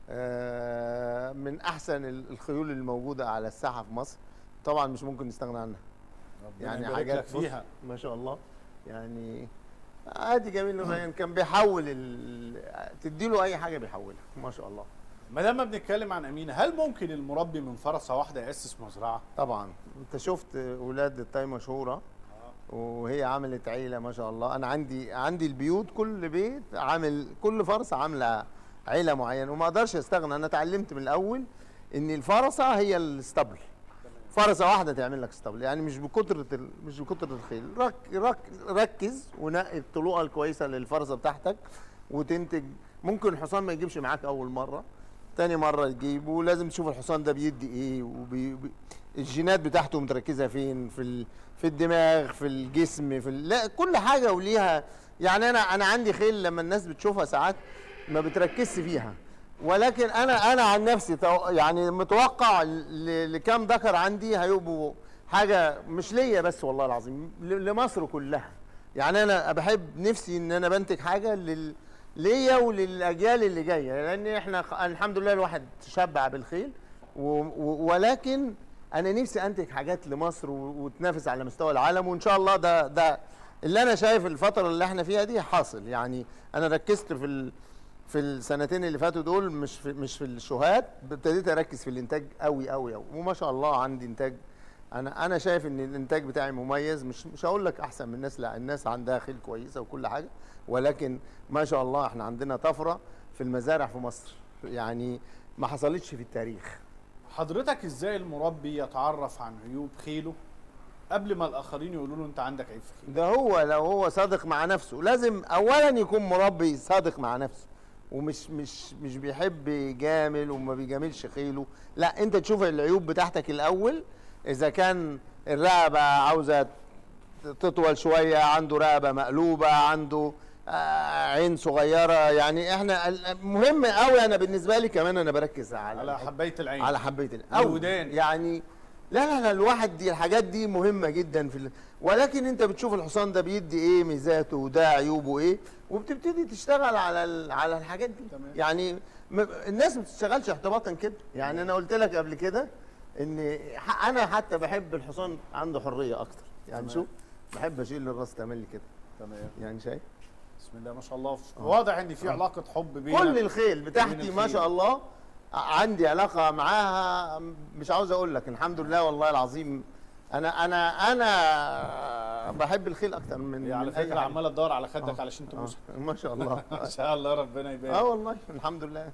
[SPEAKER 2] آه، من احسن ال- الخيول الموجوده على الساحه في مصر طبعا مش ممكن نستغنى عنها
[SPEAKER 1] ربنا
[SPEAKER 2] يعني
[SPEAKER 1] يبارك
[SPEAKER 2] حاجات
[SPEAKER 1] لك فيها
[SPEAKER 2] بص، ما شاء الله يعني عادي جميل الريان كان بيحول ال... تديله اي حاجه بيحولها ما شاء الله
[SPEAKER 1] ما دام بنتكلم عن امينه هل ممكن المربي من فرسه واحده ياسس مزرعه
[SPEAKER 2] طبعا انت شفت اولاد التاي مشهوره وهي عملت عيله ما شاء الله انا عندي عندي البيوت كل بيت عامل كل فرسه عامله عيله معينه وما اقدرش استغنى انا اتعلمت من الاول ان الفرسه هي الاسطبل فرسه واحده تعمل لك اسطبل يعني مش بكتره ال... مش بكتره الخيل رك... رك... ركز ونقي الطلوقه الكويسه للفرسه بتاعتك وتنتج ممكن الحصان ما يجيبش معاك اول مره تاني مره تجيبه لازم تشوف الحصان ده بيدي ايه وبي... بي... الجينات بتاعته متركزه فين في ال... في الدماغ في الجسم في ال... لا كل حاجه وليها يعني انا انا عندي خيل لما الناس بتشوفها ساعات ما بتركزش فيها ولكن انا انا عن نفسي تو- يعني متوقع ل- لكام ذكر عندي هيبقوا حاجه مش ليا بس والله العظيم ل- لمصر كلها يعني انا بحب نفسي ان انا بنتج حاجه لل ليا وللاجيال اللي جايه لان احنا خ- الحمد لله الواحد تشبع بالخيل و و ولكن انا نفسي انتج حاجات لمصر و- وتنافس على مستوى العالم وان شاء الله ده ده اللي انا شايف الفتره اللي احنا فيها دي حاصل يعني انا ركزت في ال في السنتين اللي فاتوا دول مش في مش في الشهات ابتديت اركز في الانتاج قوي قوي قوي وما شاء الله عندي انتاج انا انا شايف ان الانتاج بتاعي مميز مش مش هقول لك احسن من الناس لا الناس عندها خيل كويسه وكل حاجه ولكن ما شاء الله احنا عندنا طفره في المزارع في مصر يعني ما حصلتش في التاريخ
[SPEAKER 1] حضرتك ازاي المربي يتعرف عن عيوب خيله قبل ما الاخرين يقولوا له انت عندك عيب في خيلك
[SPEAKER 2] ده هو لو هو صادق مع نفسه لازم اولا يكون مربي صادق مع نفسه ومش مش مش بيحب يجامل وما بيجاملش خيله لا انت تشوف العيوب بتاعتك الاول اذا كان الرقبه عاوزه تطول شويه عنده رقبه مقلوبه عنده آه، عين صغيره يعني احنا ال- مهم قوي انا بالنسبه لي كمان انا بركز على
[SPEAKER 1] على
[SPEAKER 2] الحتة
[SPEAKER 1] حبايه العين
[SPEAKER 2] على حبية الأول
[SPEAKER 1] الودان.
[SPEAKER 2] يعني لا لا لا الواحد دي الحاجات دي مهمة جدا في ال... ولكن انت بتشوف الحصان ده بيدي ايه ميزاته وده عيوبه ايه وبتبتدي تشتغل على ال... على الحاجات دي
[SPEAKER 1] تمام.
[SPEAKER 2] يعني م... الناس ما بتشتغلش احتباطا كده يعني انا قلت لك قبل كده ان ح... انا حتى بحب الحصان عنده حرية اكتر يعني
[SPEAKER 1] تمام.
[SPEAKER 2] شوف بحب اشيل الراس تملي كده
[SPEAKER 1] تمام
[SPEAKER 2] يعني شايف
[SPEAKER 1] بسم الله ما شاء الله واضح ان في علاقه حب بين
[SPEAKER 2] كل الخيل بتاعتي
[SPEAKER 1] وبين
[SPEAKER 2] ما
[SPEAKER 1] الخيل.
[SPEAKER 2] شاء الله ع- عندي علاقه معاها مش عاوز اقول لك الحمد لله والله العظيم انا انا انا بحب الخيل اكتر من
[SPEAKER 1] هي على
[SPEAKER 2] من أي
[SPEAKER 1] فكره
[SPEAKER 2] حاجة.
[SPEAKER 1] عماله تدور على خدك علشان
[SPEAKER 2] آه،
[SPEAKER 1] تبوسها
[SPEAKER 2] ما شاء الله
[SPEAKER 1] ان شاء الله ربنا
[SPEAKER 2] اه
[SPEAKER 1] يبارك
[SPEAKER 2] والله الحمد لله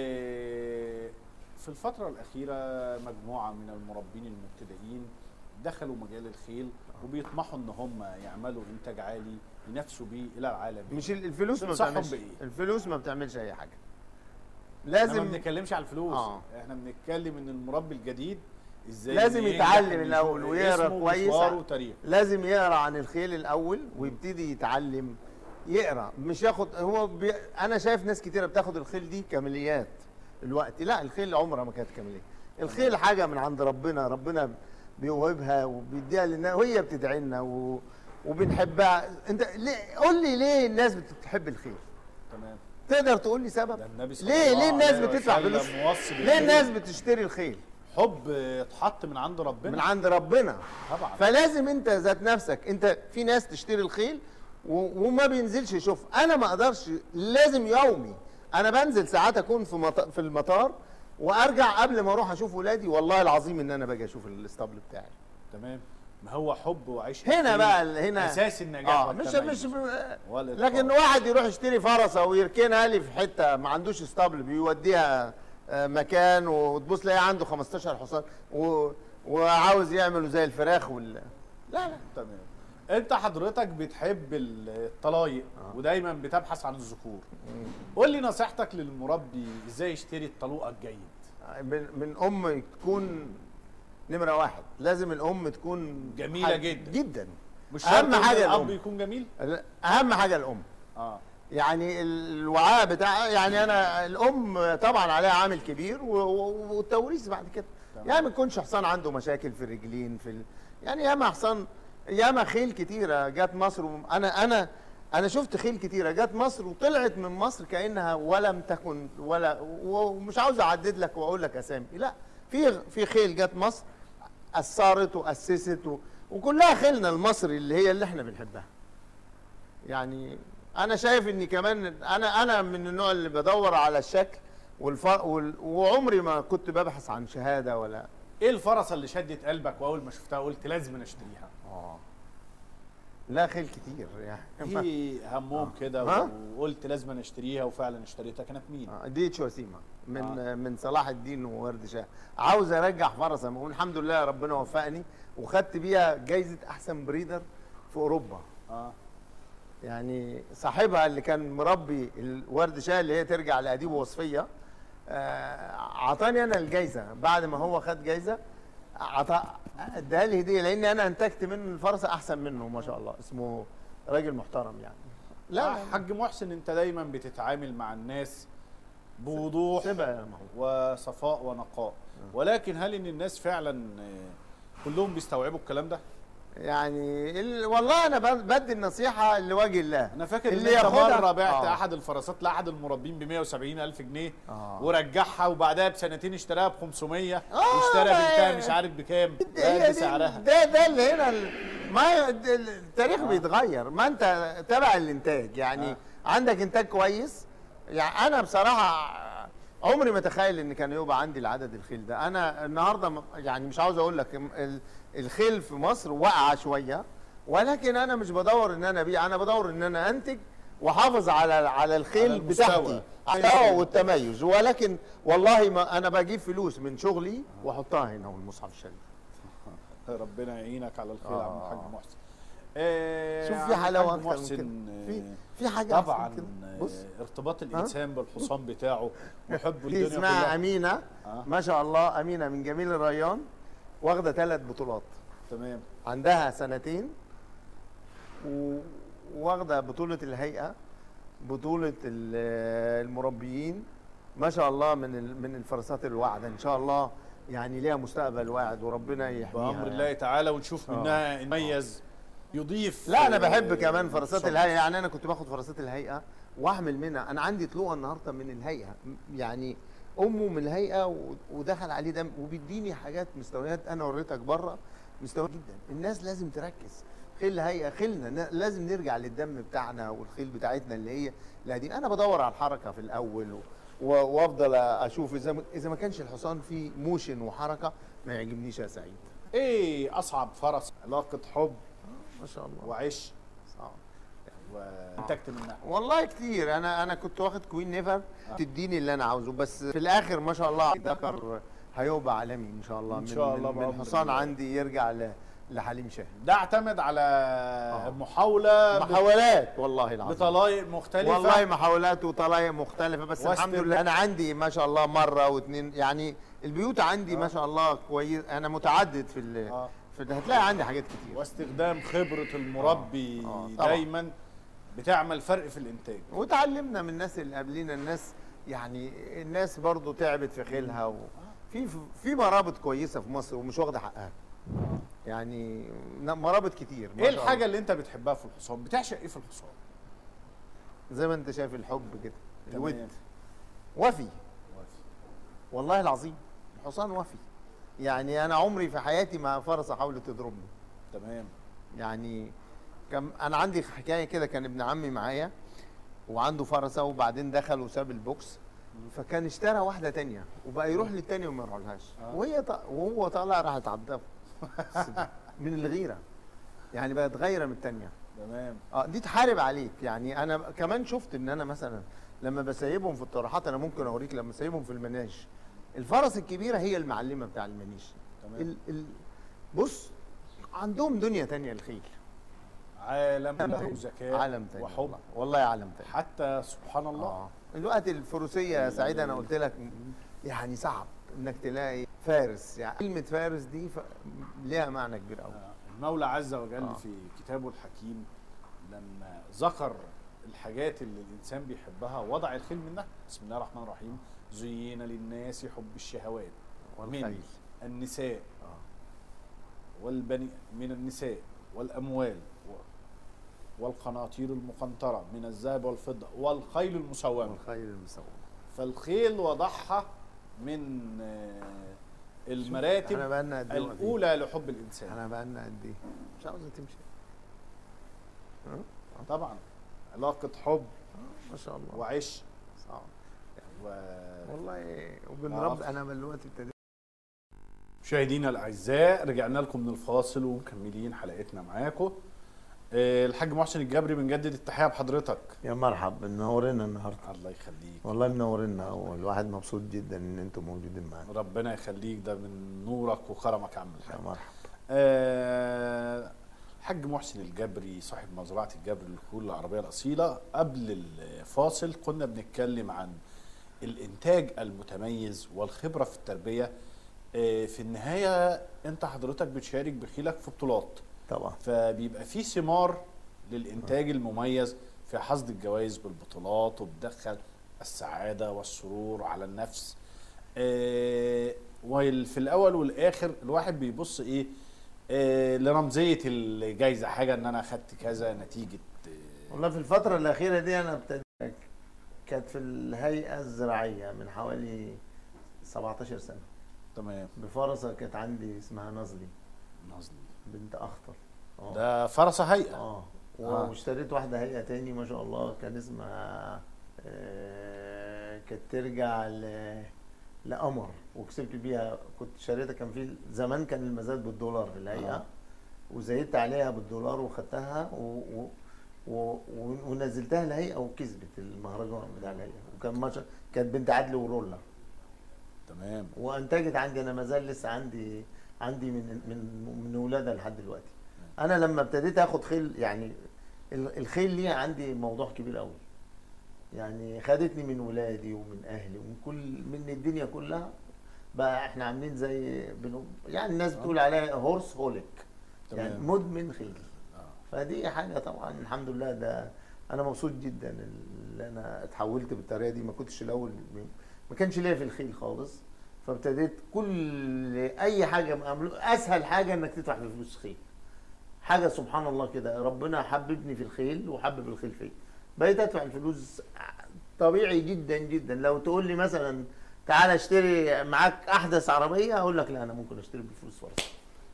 [SPEAKER 1] إيه، في الفترة الأخيرة مجموعة من المربين المبتدئين دخلوا مجال الخيل وبيطمحوا إن هم يعملوا إنتاج عالي ينافسوا بيه إلى العالم
[SPEAKER 2] مش ال- الفلوس ما
[SPEAKER 1] تنصحهم
[SPEAKER 2] بتعملش
[SPEAKER 1] بإيه؟
[SPEAKER 2] الفلوس ما بتعملش اي حاجه
[SPEAKER 1] احنا ما
[SPEAKER 2] لازم
[SPEAKER 1] بنتكلمش على الفلوس
[SPEAKER 2] آه.
[SPEAKER 1] احنا بنتكلم ان المربي الجديد ازاي
[SPEAKER 2] لازم
[SPEAKER 1] ينجح
[SPEAKER 2] يتعلم
[SPEAKER 1] إن
[SPEAKER 2] الأول
[SPEAKER 1] يشوف
[SPEAKER 2] ويقرا
[SPEAKER 1] اسمه
[SPEAKER 2] كويس.
[SPEAKER 1] ومشواره وتاريخه
[SPEAKER 2] لازم يقرا عن الخيل الاول ويبتدي يتعلم يقرا مش ياخد هو بي... انا شايف ناس كتيره بتاخد الخيل دي كماليات الوقت لا الخيل عمرها ما كانت كماليه الخيل حاجه من عند ربنا ربنا بيوهبها وبيديها للناس وهي بتدعي لنا و... وبنحبها انت ليه قول لي ليه الناس بتحب الخيل
[SPEAKER 1] تمام
[SPEAKER 2] تقدر تقول لي سبب
[SPEAKER 1] ده النبي صلى
[SPEAKER 2] ليه
[SPEAKER 1] الله
[SPEAKER 2] ليه الناس
[SPEAKER 1] عليه
[SPEAKER 2] بتدفع
[SPEAKER 1] وسلم
[SPEAKER 2] فلوس
[SPEAKER 1] موصي
[SPEAKER 2] ليه
[SPEAKER 1] بالخيل.
[SPEAKER 2] الناس بتشتري الخيل
[SPEAKER 1] حب اتحط من عند ربنا
[SPEAKER 2] من عند ربنا
[SPEAKER 1] طبعا
[SPEAKER 2] فلازم انت ذات نفسك انت في ناس تشتري الخيل و- وما بينزلش يشوف انا ما اقدرش لازم يومي انا بنزل ساعات اكون في مط... في المطار وارجع قبل ما اروح اشوف ولادي والله العظيم ان انا باجي اشوف الاسطبل بتاعي
[SPEAKER 1] تمام ما هو حب وعيش
[SPEAKER 2] هنا
[SPEAKER 1] الخيل
[SPEAKER 2] بقى ال- هنا
[SPEAKER 1] اساس النجاح
[SPEAKER 2] اه مش
[SPEAKER 1] والتميز.
[SPEAKER 2] مش
[SPEAKER 1] والإتقان.
[SPEAKER 2] لكن واحد يروح يشتري فرسه ويركنها لي في حته ما عندوش اسطبل بيوديها آه، مكان وتبص تلاقيه عنده 15 حصان و... وعاوز يعملوا زي الفراخ وال لا لا
[SPEAKER 1] تمام انت حضرتك بتحب الطلايق ودايما بتبحث عن الذكور قول لي نصيحتك للمربي ازاي يشتري الطلوقه الجيد
[SPEAKER 2] من, من ام تكون نمره واحد لازم الام تكون
[SPEAKER 1] جميلة
[SPEAKER 2] حاجة
[SPEAKER 1] جدا.
[SPEAKER 2] جدا
[SPEAKER 1] مش
[SPEAKER 2] أهم
[SPEAKER 1] شرط إن
[SPEAKER 2] حاجة
[SPEAKER 1] الاب
[SPEAKER 2] الأم.
[SPEAKER 1] يكون جميل
[SPEAKER 2] اهم حاجه الام
[SPEAKER 1] اه
[SPEAKER 2] يعني الوعاء بتاع يعني انا الام طبعا عليها عامل كبير و- و- والتوريث بعد كده
[SPEAKER 1] تمام.
[SPEAKER 2] يعني ما يكونش حصان عنده مشاكل في الرجلين في ال... يعني ياما حصان ياما خيل كتيره جت مصر و... انا انا انا شفت خيل كتيره جت مصر وطلعت من مصر كانها ولم تكن ولا ومش عاوز اعدد لك واقول لك اسامي لا في في خيل جت مصر اثرت واسست و... وكلها خيلنا المصري اللي هي اللي احنا بنحبها يعني انا شايف اني كمان انا انا من النوع اللي بدور على الشكل والف... وال... وعمري ما كنت ببحث عن شهاده ولا
[SPEAKER 1] ايه الفرسه اللي شدت قلبك واول ما شفتها قلت لازم اشتريها
[SPEAKER 2] اه لا خيل كتير يعني
[SPEAKER 1] في همهم كده
[SPEAKER 2] ها؟
[SPEAKER 1] وقلت لازم اشتريها وفعلا اشتريتها كانت مين
[SPEAKER 2] آه، دي تشوسيما من
[SPEAKER 1] آه.
[SPEAKER 2] آه. من صلاح الدين وورد شاه عاوز ارجع فرسه والحمد لله ربنا وفقني وخدت بيها جايزه احسن بريدر في اوروبا
[SPEAKER 1] اه
[SPEAKER 2] يعني صاحبها اللي كان مربي الورد شاه اللي هي ترجع لاديب وصفيه آه، عطاني انا الجايزه بعد ما هو خد جايزه عطا اداها لي هديه لان انا انتجت منه الفرسه احسن منه ما شاء الله اسمه راجل محترم يعني
[SPEAKER 1] لا
[SPEAKER 2] لا
[SPEAKER 1] حاج محسن انت دايما بتتعامل مع الناس بوضوح
[SPEAKER 2] سيبها يا محمود
[SPEAKER 1] وصفاء ونقاء ولكن هل ان الناس فعلا آه، كلهم بيستوعبوا الكلام ده
[SPEAKER 2] يعني ال... والله انا ب- بدي النصيحه لوجه الله
[SPEAKER 1] انا فاكر ان
[SPEAKER 2] اللي
[SPEAKER 1] انت
[SPEAKER 2] ياخدها-
[SPEAKER 1] مره بعت
[SPEAKER 2] آه.
[SPEAKER 1] احد الفراسات لاحد المربين ب 170 الف جنيه
[SPEAKER 2] آه.
[SPEAKER 1] ورجعها وبعدها بسنتين اشتراها ب 500
[SPEAKER 2] آه،
[SPEAKER 1] واشترى
[SPEAKER 2] ما-
[SPEAKER 1] بنتها مش عارف بكام
[SPEAKER 2] هي
[SPEAKER 1] ده
[SPEAKER 2] دي-
[SPEAKER 1] سعرها
[SPEAKER 2] ده ده اللي هنا ال- ما د- التاريخ
[SPEAKER 1] آه.
[SPEAKER 2] بيتغير ما انت تبع الانتاج يعني
[SPEAKER 1] آه.
[SPEAKER 2] عندك انتاج كويس يعني انا بصراحه عمري ما اتخيل ان كان يبقى عندي العدد الخيل ده انا النهارده م- يعني مش عاوز اقول لك م- ال- الخيل في مصر واقعه شويه ولكن انا مش بدور ان انا ابيع انا بدور ان انا انتج واحافظ على على الخيل
[SPEAKER 1] على المستوى.
[SPEAKER 2] بتاعتي على اه والتميز ولكن والله ما انا بجيب فلوس من شغلي واحطها هنا والمصحف الشريف
[SPEAKER 1] ربنا يعينك على الخير
[SPEAKER 2] آه.
[SPEAKER 1] يا عم الحاج محسن آه،
[SPEAKER 2] شوف
[SPEAKER 1] عم
[SPEAKER 2] في حلاوه
[SPEAKER 1] الحاج
[SPEAKER 2] اكتر من
[SPEAKER 1] محسن
[SPEAKER 2] كده في
[SPEAKER 1] آه،
[SPEAKER 2] في حاجه أحسن
[SPEAKER 1] طبعا
[SPEAKER 2] من كده.
[SPEAKER 1] آه،
[SPEAKER 2] بص
[SPEAKER 1] ارتباط الانسان بالحصان بتاعه وحبه
[SPEAKER 2] في
[SPEAKER 1] الدنيا
[SPEAKER 2] اسمها
[SPEAKER 1] كلها
[SPEAKER 2] امينه
[SPEAKER 1] آه.
[SPEAKER 2] ما شاء الله امينه من جميل الريان واخده ثلاث بطولات
[SPEAKER 1] تمام
[SPEAKER 2] عندها سنتين و- واخده بطوله الهيئه بطوله ال- المربيين ما شاء الله من ال- من الفرسات الواعده ان شاء الله يعني ليها مستقبل واعد وربنا يحميها
[SPEAKER 1] بامر
[SPEAKER 2] يعني.
[SPEAKER 1] الله تعالى ونشوف
[SPEAKER 2] آه.
[SPEAKER 1] منها يميز يضيف
[SPEAKER 2] لا انا
[SPEAKER 1] آه،
[SPEAKER 2] بحب كمان فرسات
[SPEAKER 1] صوت.
[SPEAKER 2] الهيئه يعني انا كنت باخد فرسات الهيئه واحمل منها انا عندي طلوعه النهارده من الهيئه م- يعني امه من الهيئه و- ودخل عليه دم وبيديني حاجات مستويات انا وريتك بره مستويات جدا الناس لازم تركز خيل الهيئه خيلنا ن- لازم نرجع للدم بتاعنا والخيل بتاعتنا اللي هي القديمه انا بدور على الحركه في الاول و- و- وافضل اشوف اذا ما- اذا ما كانش الحصان فيه موشن وحركه ما يعجبنيش يا سعيد
[SPEAKER 1] ايه اصعب فرس علاقه حب
[SPEAKER 2] ما شاء الله
[SPEAKER 1] وعشق
[SPEAKER 2] صعب.
[SPEAKER 1] وانتجت منها
[SPEAKER 2] والله كتير انا انا كنت واخد كوين نيفر تديني اللي انا عاوزه بس في الاخر ما شاء الله ذكر هيبقى عالمي ان شاء الله
[SPEAKER 1] إن
[SPEAKER 2] من
[SPEAKER 1] شاء الله
[SPEAKER 2] من, من
[SPEAKER 1] بأمر
[SPEAKER 2] حصان
[SPEAKER 1] الله.
[SPEAKER 2] عندي يرجع ل- لحليم شاهد
[SPEAKER 1] ده اعتمد على محاوله
[SPEAKER 2] محاولات والله العظيم
[SPEAKER 1] بطلايق مختلفه
[SPEAKER 2] والله محاولات وطلايق مختلفه بس
[SPEAKER 1] واستر-
[SPEAKER 2] الحمد لله انا عندي ما شاء الله مره واثنين يعني البيوت عندي ما شاء الله كويس انا متعدد في ال-
[SPEAKER 1] آه.
[SPEAKER 2] في ال- هتلاقي عندي حاجات كتير
[SPEAKER 1] واستخدام خبره المربي
[SPEAKER 2] آه، آه، طبعاً.
[SPEAKER 1] دايما بتعمل فرق في الانتاج
[SPEAKER 2] وتعلمنا من الناس اللي قبلينا الناس يعني الناس برضو تعبت في خيلها وفي في مرابط كويسه في مصر ومش واخده حقها يعني مرابط كتير ما
[SPEAKER 1] ايه
[SPEAKER 2] شاء
[SPEAKER 1] الحاجه اللي انت بتحبها في الحصان بتعشق ايه في الحصان
[SPEAKER 2] الله. زي ما انت شايف الحب كده الود
[SPEAKER 1] تمام.
[SPEAKER 2] وفي والله العظيم الحصان وفي يعني انا عمري في حياتي ما فرسه حاولت تضربني
[SPEAKER 1] تمام
[SPEAKER 2] يعني كم انا عندي حكايه كده كان ابن عمي معايا وعنده فرسه وبعدين دخل وساب البوكس فكان اشترى واحده تانية وبقى يروح للتانية وما يروحلهاش
[SPEAKER 1] آه.
[SPEAKER 2] وهي ط... وهو طالع راحت عضفه من الغيره يعني بقت غيره من التانية
[SPEAKER 1] تمام
[SPEAKER 2] اه دي تحارب عليك يعني انا كمان شفت ان انا مثلا لما بسيبهم في الطروحات انا ممكن اوريك لما بسيبهم في المناج الفرس الكبيره هي المعلمه بتاع المنيش
[SPEAKER 1] تمام
[SPEAKER 2] ال... ال... بص عندهم دنيا تانية الخيل
[SPEAKER 1] عالم له ذكاء
[SPEAKER 2] عالم تاني
[SPEAKER 1] وحب
[SPEAKER 2] والله, والله عالم تاني
[SPEAKER 1] حتى سبحان الله
[SPEAKER 2] اه الوقت الفروسيه يا سعيد انا قلت لك يعني صعب انك تلاقي فارس يعني كلمه فارس دي ف... ليها معنى كبير قوي
[SPEAKER 1] آه، المولى عز وجل
[SPEAKER 2] آه.
[SPEAKER 1] في كتابه الحكيم لما ذكر الحاجات اللي الانسان بيحبها وضع الخيل منها بسم الله الرحمن الرحيم زين للناس حب الشهوات من
[SPEAKER 2] والخيل
[SPEAKER 1] النساء
[SPEAKER 2] آه.
[SPEAKER 1] والبني من النساء والاموال و- والقناطير المقنطره من الذهب والفضه والخيل المسومه
[SPEAKER 2] والخيل المسوم
[SPEAKER 1] فالخيل وضعها من آه، المراتب
[SPEAKER 2] احنا بقالنا قد ايه واقفين؟
[SPEAKER 1] الاولى لحب الانسان
[SPEAKER 2] احنا بقالنا قد ايه مش عاوزه تمشي
[SPEAKER 1] طبعا علاقه حب
[SPEAKER 2] ما شاء الله
[SPEAKER 1] وعشق
[SPEAKER 2] صعب
[SPEAKER 1] و...
[SPEAKER 2] والله وبنرب
[SPEAKER 1] آه.
[SPEAKER 2] انا دلوقتي ابتديت
[SPEAKER 1] مشاهدينا الاعزاء رجعنا لكم من الفاصل ومكملين حلقتنا معاكم آه، الحاج محسن الجبري بنجدد التحيه بحضرتك
[SPEAKER 2] يا مرحبا منورنا النهارده
[SPEAKER 1] الله يخليك
[SPEAKER 2] والله منورنا والواحد مبسوط جدا ان انتم موجودين معانا
[SPEAKER 1] ربنا يخليك ده من نورك وكرمك يا عم
[SPEAKER 2] يا
[SPEAKER 1] الحاج
[SPEAKER 2] مرحبا
[SPEAKER 1] آه، الحاج محسن الجبري صاحب مزرعه الجبري للخيول العربيه الاصيله قبل الفاصل كنا بنتكلم عن الانتاج المتميز والخبره في التربيه آه، في النهايه انت حضرتك بتشارك بخيلك في بطولات
[SPEAKER 2] طبعا
[SPEAKER 1] فبيبقى في ثمار للانتاج المميز في حصد الجوائز بالبطولات وبتدخل السعاده والسرور على النفس آه، وفي الاول والاخر الواحد بيبص ايه آه، لرمزيه الجايزه حاجه ان انا اخدت كذا نتيجه آه،
[SPEAKER 2] والله في الفترة الأخيرة دي أنا ابتديت كانت في الهيئة الزراعية من حوالي 17 سنة
[SPEAKER 1] تمام
[SPEAKER 2] بفرسة كانت عندي اسمها نظلي
[SPEAKER 1] نظري
[SPEAKER 2] بنت أخطر اه
[SPEAKER 1] ده فرس هيئه
[SPEAKER 2] اه
[SPEAKER 1] آه.
[SPEAKER 2] واشتريت واحدة هيئة تاني ما شاء الله كان اسمها آه، كانت ترجع ل لقمر وكسبت بيها كنت شاريتها كان في زمان كان المزاد بالدولار في الهيئه
[SPEAKER 1] آه.
[SPEAKER 2] وزيدت عليها بالدولار وخدتها و... و... و... و... ونزلتها الهيئه وكسبت المهرجان بتاع الهيئه وكان ماتش كانت بنت عدلي ورولا
[SPEAKER 1] تمام
[SPEAKER 2] وانتجت عندي انا ما زال لسه عندي عندي من من من ولادها لحد دلوقتي انا لما ابتديت اخد خيل يعني ال- الخيل ليها عندي موضوع كبير قوي يعني خدتني من ولادي ومن اهلي ومن كل من الدنيا كلها بقى احنا عاملين زي بنو يعني الناس بتقول عليها هورس هوليك يعني
[SPEAKER 1] تمام.
[SPEAKER 2] مدمن خيل
[SPEAKER 1] آه.
[SPEAKER 2] فدي حاجه طبعا الحمد لله ده انا مبسوط جدا اللي انا اتحولت بالطريقه دي ما كنتش الاول ما كانش ليا في الخيل خالص فابتديت كل اي حاجه مأملو اسهل حاجه انك تدفع في فلوس خيل حاجه سبحان الله كده ربنا حببني في الخيل وحبب الخيل فيا بقيت ادفع الفلوس طبيعي جدا جدا لو تقول لي مثلا تعالى اشتري معاك احدث عربيه اقول لك لا انا ممكن اشتري بالفلوس فرصه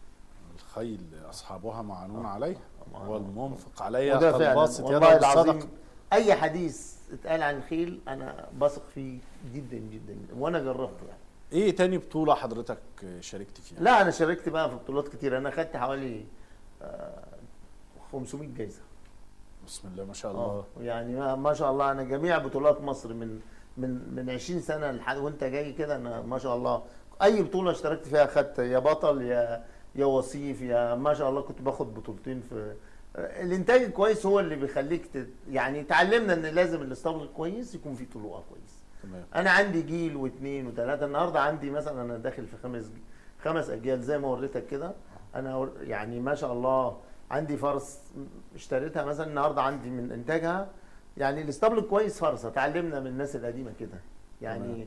[SPEAKER 1] الخيل اصحابها معنون عليه
[SPEAKER 2] آه.
[SPEAKER 1] والمنفق عليها
[SPEAKER 2] وده
[SPEAKER 1] قد
[SPEAKER 2] فعلا
[SPEAKER 1] باسط يده
[SPEAKER 2] والله العظيم
[SPEAKER 1] بالصدقه
[SPEAKER 2] اي حديث اتقال عن الخيل انا بثق فيه جدا جدا وانا جربته يعني
[SPEAKER 1] ايه تاني بطوله حضرتك شاركت فيها
[SPEAKER 2] لا انا شاركت بقى في بطولات كتير انا خدت حوالي آه، 500 جايزه
[SPEAKER 1] بسم الله ما شاء الله
[SPEAKER 2] اه يعني ما, ما شاء الله انا جميع بطولات مصر من من من 20 سنه لحد وانت جاي كده انا ما شاء الله اي بطوله اشتركت فيها خدت يا بطل يا يا وصيف يا ما شاء الله كنت باخد بطولتين في الانتاج الكويس هو اللي بيخليك ت... يعني اتعلمنا ان لازم الاسطبل الكويس يكون فيه طلوعه كويس
[SPEAKER 1] تمام
[SPEAKER 2] انا عندي جيل واثنين وثلاثه النهارده عندي مثلا انا داخل في خمس خمس اجيال زي ما وريتك كده انا ور- يعني ما شاء الله عندي فرس اشتريتها مثلا النهارده عندي من انتاجها يعني الاسطبل كويس فرصه اتعلمنا من الناس القديمه كده يعني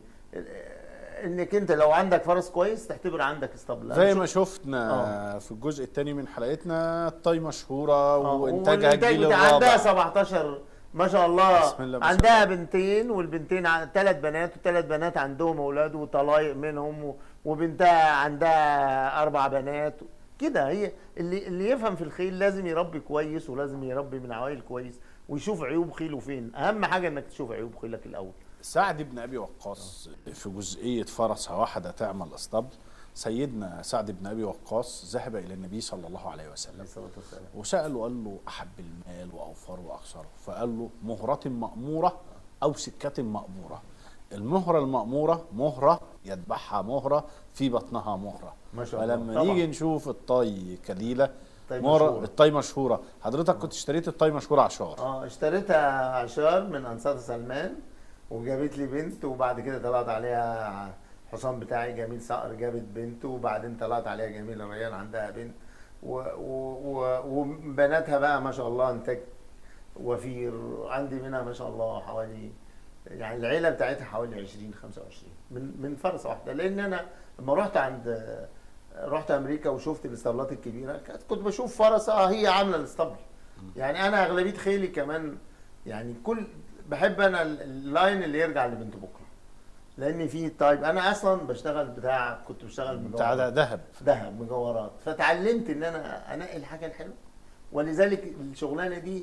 [SPEAKER 2] انك انت لو عندك فرس كويس تعتبر عندك اسطبل أنا
[SPEAKER 1] زي
[SPEAKER 2] شفت-
[SPEAKER 1] ما شفنا في الجزء الثاني من حلقتنا الطي مشهوره
[SPEAKER 2] آه،
[SPEAKER 1] وانتاجها
[SPEAKER 2] والإنتاج
[SPEAKER 1] الجيل
[SPEAKER 2] بتاع- عندها
[SPEAKER 1] الرابع
[SPEAKER 2] 17 ما شاء الله
[SPEAKER 1] بسم الله ما شاء
[SPEAKER 2] عندها
[SPEAKER 1] الله.
[SPEAKER 2] بنتين والبنتين ثلاث بنات والثلاث بنات عندهم اولاد وطلايق منهم و- وبنتها عندها اربع بنات كده هي اللي اللي يفهم في الخيل لازم يربي كويس ولازم يربي من عوائل كويس ويشوف عيوب خيله فين اهم حاجه انك تشوف عيوب خيلك الاول
[SPEAKER 1] سعد بن ابي وقاص في جزئيه فرسه واحده تعمل اسطبل سيدنا سعد بن ابي وقاص ذهب الى النبي صلى الله عليه وسلم
[SPEAKER 2] الصلاه والسلام
[SPEAKER 1] وساله قال له احب المال واوفر واخسره فقال له مهره ماموره او سكه ماموره المهره الماموره مهره يتبعها مهره في بطنها مهره
[SPEAKER 2] ما شاء الله.
[SPEAKER 1] فلما
[SPEAKER 2] طبعا.
[SPEAKER 1] نيجي نشوف الطي كليله
[SPEAKER 2] طي
[SPEAKER 1] مهره
[SPEAKER 2] مشهورة.
[SPEAKER 1] الطي مشهوره حضرتك كنت اشتريت الطي مشهوره عشار
[SPEAKER 2] اه اشتريتها عشار من انصار سلمان وجابت لي بنت وبعد كده طلعت عليها حصان بتاعي جميل صقر جابت بنت وبعدين طلعت عليها جميل ريان عندها بنت و- و- و- وبناتها بقى ما شاء الله انتاج وفير عندي منها ما شاء الله حوالي يعني العيله بتاعتها حوالي 20 25 من من فرصه واحده لان انا لما رحت عند رحت امريكا وشفت الاسطبلات الكبيره كانت- كنت بشوف فرصه هي عامله الاسطبل يعني انا اغلبيه خيلي كمان يعني كل بحب انا ال- اللاين اللي يرجع لبنت بكره لان في طيب انا اصلا بشتغل بتاع كنت بشتغل
[SPEAKER 1] بتاع
[SPEAKER 2] مجوهرات
[SPEAKER 1] ده ذهب
[SPEAKER 2] ذهب مجوهرات فتعلمت ان انا انقي الحاجه الحلوه ولذلك الشغلانه دي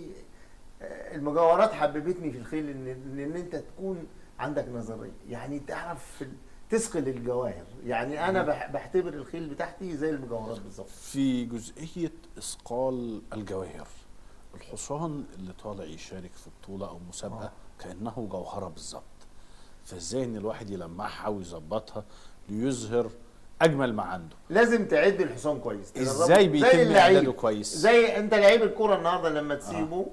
[SPEAKER 2] آه، المجوهرات حببتني في الخيل ان ان إن انت تكون عندك نظريه يعني تعرف في ال- تثقل الجواهر يعني انا بح- بعتبر الخيل بتاعتي زي المجوهرات بالظبط
[SPEAKER 1] في جزئية إثقال الجواهر الحصان اللي طالع يشارك في بطولة أو مسابقة
[SPEAKER 2] آه.
[SPEAKER 1] كأنه جوهرة بالظبط فإزاي إن الواحد يلمعها ويظبطها ليظهر أجمل ما عنده
[SPEAKER 2] لازم تعد الحصان كويس تدربه.
[SPEAKER 1] إزاي
[SPEAKER 2] زي
[SPEAKER 1] بيتم
[SPEAKER 2] اللعيب.
[SPEAKER 1] إعداده كويس
[SPEAKER 2] زي انت لعيب الكوره النهارده لما تسيبه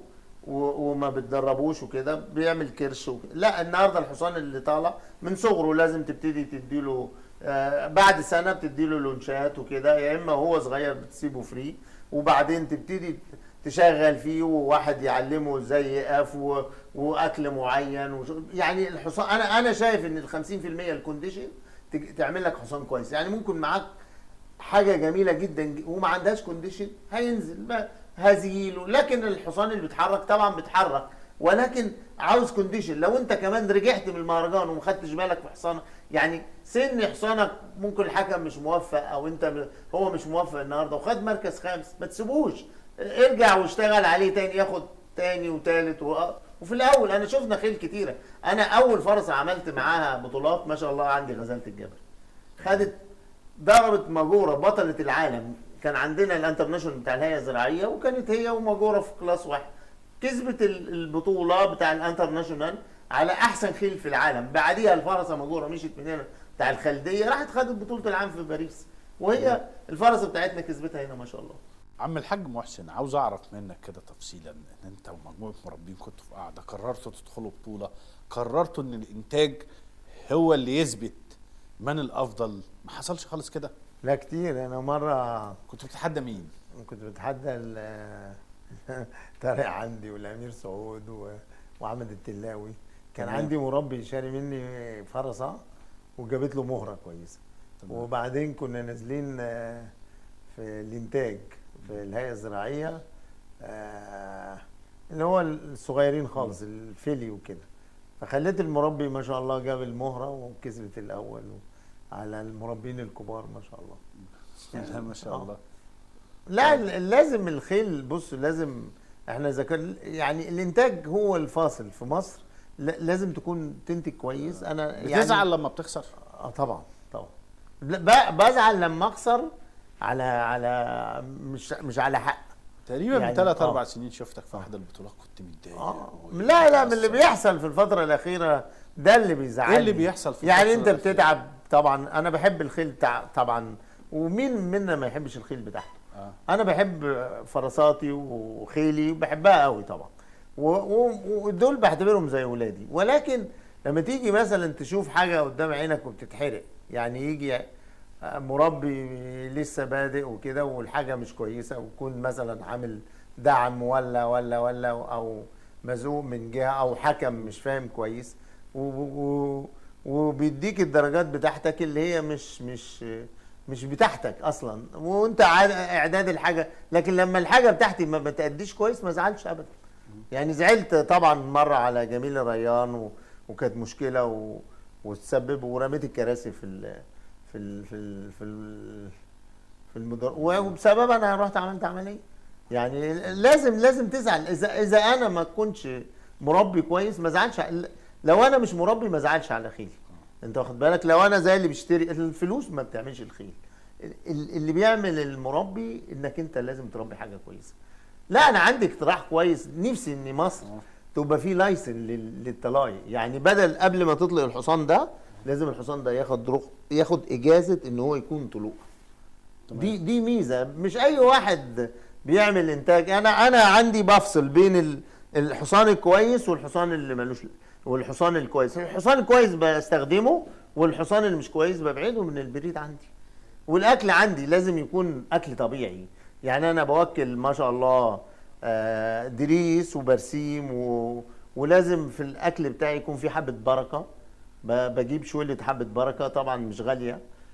[SPEAKER 2] و- وما بتدربوش وكده بيعمل كرش وكده. لا النهارده الحصان اللي طالع من صغره لازم تبتدي تديله آه بعد سنه بتديله لونشات وكده يا اما هو صغير بتسيبه فري وبعدين تبتدي تشغل فيه وواحد يعلمه ازاي يقف و- واكل معين وشغل. يعني الحصان انا انا شايف ان ال 50% الكونديشن تج- تعمل لك حصان كويس يعني ممكن معاك حاجه جميله جدا ج- وما عندهاش كونديشن هينزل ما هزيله لكن الحصان اللي بيتحرك طبعا بيتحرك ولكن عاوز كونديشن لو انت كمان رجعت من المهرجان وما خدتش بالك في حصانك يعني سن حصانك ممكن الحكم مش موفق او انت م- هو مش موفق النهارده وخد مركز خامس ما تسيبوش ارجع واشتغل عليه تاني ياخد تاني وتالت و- وفي الاول انا شفنا خيل كتيره انا اول فرصه عملت معاها بطولات ما شاء الله عندي غزاله الجبل خدت ضربت ماجوره بطله العالم كان عندنا الانترناشونال بتاع الهيئه الزراعيه وكانت هي وماجوره في كلاس واحد كسبت ال- البطوله بتاع الانترناشونال على احسن خيل في العالم بعديها الفرسه ماجوره مشيت من هنا بتاع الخلديه راحت خدت بطوله العالم في باريس وهي الفرسه بتاعتنا كسبتها هنا ما شاء الله
[SPEAKER 1] عم الحاج محسن عاوز اعرف منك كده تفصيلا ان انت ومجموعه مربين كنتوا في قاعده قررتوا تدخلوا بطوله قررتوا ان الانتاج هو اللي يثبت من الافضل ما حصلش خالص كده
[SPEAKER 2] لا كتير انا مره
[SPEAKER 1] كنت بتتحدى مين
[SPEAKER 2] كنت بتحدى ال- طارق عندي والامير سعود و- واحمد التلاوي كان
[SPEAKER 1] تمام.
[SPEAKER 2] عندي مربي شاري مني فرسه وجابت له مهره كويسه
[SPEAKER 1] تمام.
[SPEAKER 2] وبعدين كنا نازلين آه، في الانتاج في الهيئه الزراعيه آه، اللي هو الصغيرين خالص الفيلي وكده فخليت المربي ما شاء الله جاب المهره وكسبت الاول على المربين الكبار ما شاء الله
[SPEAKER 1] بسم الله ما شاء
[SPEAKER 2] آه.
[SPEAKER 1] الله
[SPEAKER 2] لا ال- لازم الخيل بص لازم احنا اذا كان يعني الانتاج هو الفاصل في مصر لا- لازم تكون تنتج كويس انا يعني
[SPEAKER 1] بتزعل لما بتخسر
[SPEAKER 2] اه طبعا طبعا لا، ب- بزعل لما اخسر على على مش مش على حق
[SPEAKER 1] تقريبا من
[SPEAKER 2] يعني-
[SPEAKER 1] ثلاث
[SPEAKER 2] آه.
[SPEAKER 1] اربع سنين شفتك في احد البطولات كنت متضايق
[SPEAKER 2] اه
[SPEAKER 1] و-
[SPEAKER 2] لا لا من اللي
[SPEAKER 1] متأثر.
[SPEAKER 2] بيحصل في الفتره الاخيره ده اللي بيزعلني
[SPEAKER 1] ايه اللي بيحصل في
[SPEAKER 2] يعني
[SPEAKER 1] الفترة
[SPEAKER 2] انت
[SPEAKER 1] الأخيرة؟
[SPEAKER 2] بتتعب طبعا انا بحب الخيل تع- طبعا ومين منا ما يحبش الخيل بتاعته
[SPEAKER 1] آه.
[SPEAKER 2] انا بحب فرساتي وخيلي بحبها قوي طبعا و- و- ودول بعتبرهم زي ولادي ولكن لما تيجي مثلا تشوف حاجه قدام عينك وبتتحرق يعني يجي مربي لسه بادئ وكده والحاجه مش كويسه ويكون مثلا عامل دعم ولا ولا ولا او مزوق من جهه او حكم مش فاهم كويس و و وبيديك الدرجات بتاعتك اللي هي مش مش مش بتاعتك اصلا وانت عاد- اعداد الحاجه لكن لما الحاجه بتاعتي ما بتأديش كويس ما زعلش ابدا يعني زعلت طبعا مره على جميل الريان و... وكانت مشكله و... وتسبب ورميت الكراسي في ال... في ال... في ال... في ال... في المدر... وبسبب انا رحت عملت عمليه يعني لازم لازم تزعل اذا اذا انا ما كنتش مربي كويس ما زعلش لو انا مش مربي ما زعلش على خيلي انت واخد بالك لو انا زي اللي بيشتري الفلوس ما بتعملش الخيل ال- اللي بيعمل المربي انك انت لازم تربي حاجه كويسه لا انا عندي اقتراح كويس نفسي ان مصر تبقى في لايسن لل- للطلاي يعني بدل قبل ما تطلق الحصان ده لازم الحصان ده ياخد رخ ياخد اجازه ان هو يكون طلوق دي دي ميزه مش اي واحد بيعمل انتاج انا انا عندي بفصل بين ال- الحصان الكويس والحصان اللي ملوش والحصان الكويس الحصان الكويس بستخدمه والحصان اللي مش كويس ببعده من البريد عندي والاكل عندي لازم يكون اكل طبيعي يعني انا بوكل ما شاء الله آه، دريس وبرسيم و... ولازم في الاكل بتاعي يكون في حبه بركه ب- بجيب شويه حبه بركه طبعا مش غاليه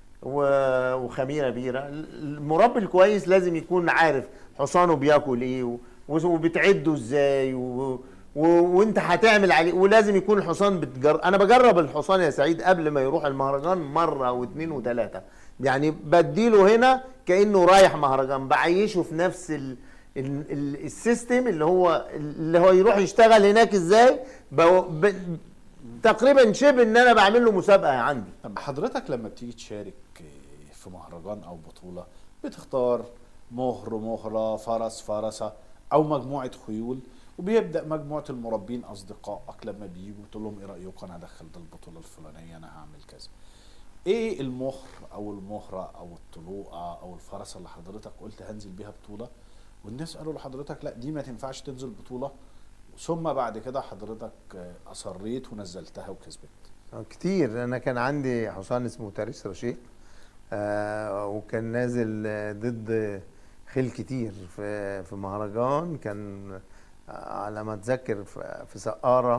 [SPEAKER 2] و- وخميره بيره المربي الكويس لازم يكون عارف حصانه بياكل ايه و- وبتعده ازاي و... و... وانت هتعمل عليه ولازم يكون الحصان بتجر... انا بجرب الحصان يا سعيد قبل ما يروح المهرجان مره واثنين وثلاثه يعني بديله هنا كانه رايح مهرجان بعيشه في نفس ال... ال... ال... السيستم اللي هو اللي هو يروح يشتغل هناك ازاي ب... ب... تقريبا شبه ان انا بعمل له مسابقه عندي
[SPEAKER 1] طب حضرتك لما بتيجي تشارك في مهرجان او بطوله بتختار مهر مهره فرس فرسه او مجموعه خيول وبيبدا مجموعه المربين اصدقائك لما بيجوا تقول لهم ايه رايكم انا هدخل ده البطوله الفلانيه انا هعمل كذا ايه المهر او المهره او الطلوقه او الفرسه اللي حضرتك قلت هنزل بيها بطوله والناس قالوا لحضرتك لا دي ما تنفعش تنزل بطوله ثم بعد كده حضرتك اصريت ونزلتها وكسبت
[SPEAKER 2] آه، كتير انا كان عندي حصان اسمه تاريس رشيد آه وكان نازل آه، ضد خيل كتير في في مهرجان كان آه، على ما اتذكر في في سقاره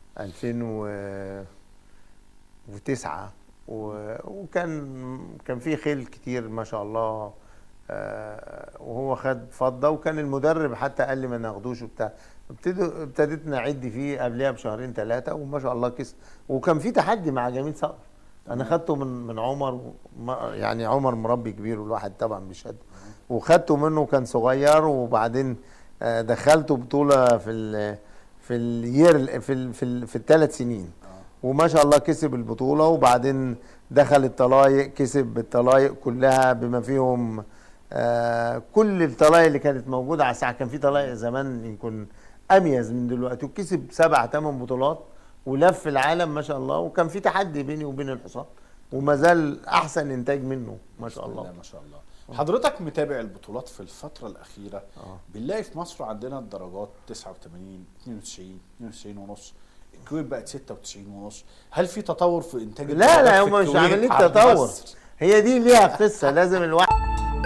[SPEAKER 2] 2009 و- وكان كان في خيل كتير ما شاء الله آه، وهو خد فضه وكان المدرب حتى قال لي ما ناخدوش وبتاع ابتدوا ابتديت نعد فيه قبلها بشهرين ثلاثه وما شاء الله كسب وكان في تحدي مع جميل صقر انا خدته من من عمر وما- يعني عمر مربي كبير والواحد طبعا بيشهد وخدته منه كان صغير وبعدين آه، دخلته بطوله في ال- في الير في ال في, ال في الثلاث سنين
[SPEAKER 1] آه.
[SPEAKER 2] وما شاء الله كسب البطوله وبعدين دخل الطلايق كسب الطلايق كلها بما فيهم آه كل الطلايق اللي كانت موجوده على الساعه كان في طلايق زمان يكون اميز من دلوقتي وكسب سبع ثمان بطولات ولف العالم ما شاء الله وكان في تحدي بيني وبين الحصان وما زال احسن انتاج منه ما شاء الله
[SPEAKER 1] ما شاء الله حضرتك متابع البطولات في الفترة الأخيرة
[SPEAKER 2] آه.
[SPEAKER 1] بنلاقي في مصر عندنا الدرجات 89 92 92 ونص الكويت بقت 96 ونص هل في تطور في إنتاج
[SPEAKER 2] لا لا
[SPEAKER 1] الدرجات
[SPEAKER 2] هم
[SPEAKER 1] في
[SPEAKER 2] مش
[SPEAKER 1] الكويت
[SPEAKER 2] عاملين
[SPEAKER 1] عن
[SPEAKER 2] تطور
[SPEAKER 1] مصر؟
[SPEAKER 2] هي دي ليها قصه لازم الواحد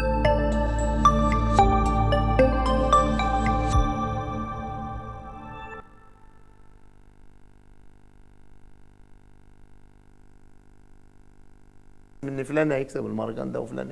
[SPEAKER 2] ان فلان هيكسب المهرجان ده وفلان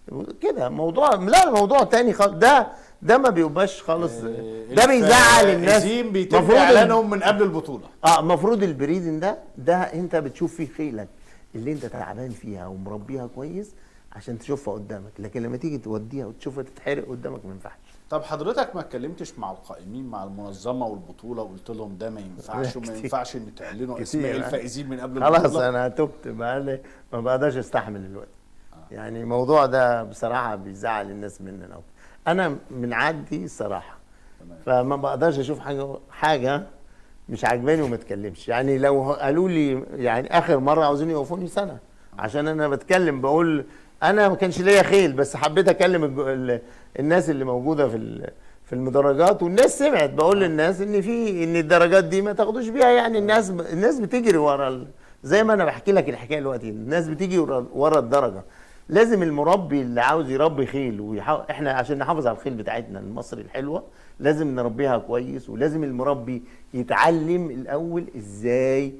[SPEAKER 2] كده موضوع لا الموضوع تاني خالص ده ده ما بيبقاش خالص
[SPEAKER 1] آه،
[SPEAKER 2] ده بيزعل الناس
[SPEAKER 1] الفائزين بيتم
[SPEAKER 2] مفروض ال-
[SPEAKER 1] إعلانهم من قبل البطولة
[SPEAKER 2] اه المفروض البريدنج ده ده انت بتشوف فيه خيلك اللي انت تعبان فيها ومربيها كويس عشان تشوفها قدامك لكن لما تيجي توديها وتشوفها تتحرق قدامك ما ينفعش
[SPEAKER 1] طب حضرتك ما اتكلمتش مع القائمين مع المنظمة والبطولة وقلت لهم ده ما ينفعش وما
[SPEAKER 2] كتير.
[SPEAKER 1] ينفعش ان تعلنوا
[SPEAKER 2] كتير.
[SPEAKER 1] اسماء الفائزين من قبل
[SPEAKER 2] خلاص
[SPEAKER 1] البطولة
[SPEAKER 2] انا تبت بقى ما بقدرش استحمل الوقت يعني الموضوع ده بصراحه بيزعل الناس مننا أوي. انا من عادتي الصراحه
[SPEAKER 1] تمام.
[SPEAKER 2] فما بقدرش اشوف حاجه حاجه مش عاجباني وما اتكلمش يعني لو قالوا لي يعني اخر مره عاوزين يوقفوني سنه عشان انا بتكلم بقول انا ما كانش ليا خيل بس حبيت اكلم الج- ال- الناس اللي موجوده في ال- في المدرجات والناس سمعت بقول للناس ان في ان الدرجات دي ما تاخدوش بيها يعني الناس ب- الناس بتجري ورا ال- زي ما انا بحكي لك الحكايه دلوقتي الناس بتيجي ورا, ورا الدرجه لازم المربي اللي عاوز يربي خيل ويحا... احنا عشان نحافظ على الخيل بتاعتنا المصري الحلوه لازم نربيها كويس ولازم المربي يتعلم الاول ازاي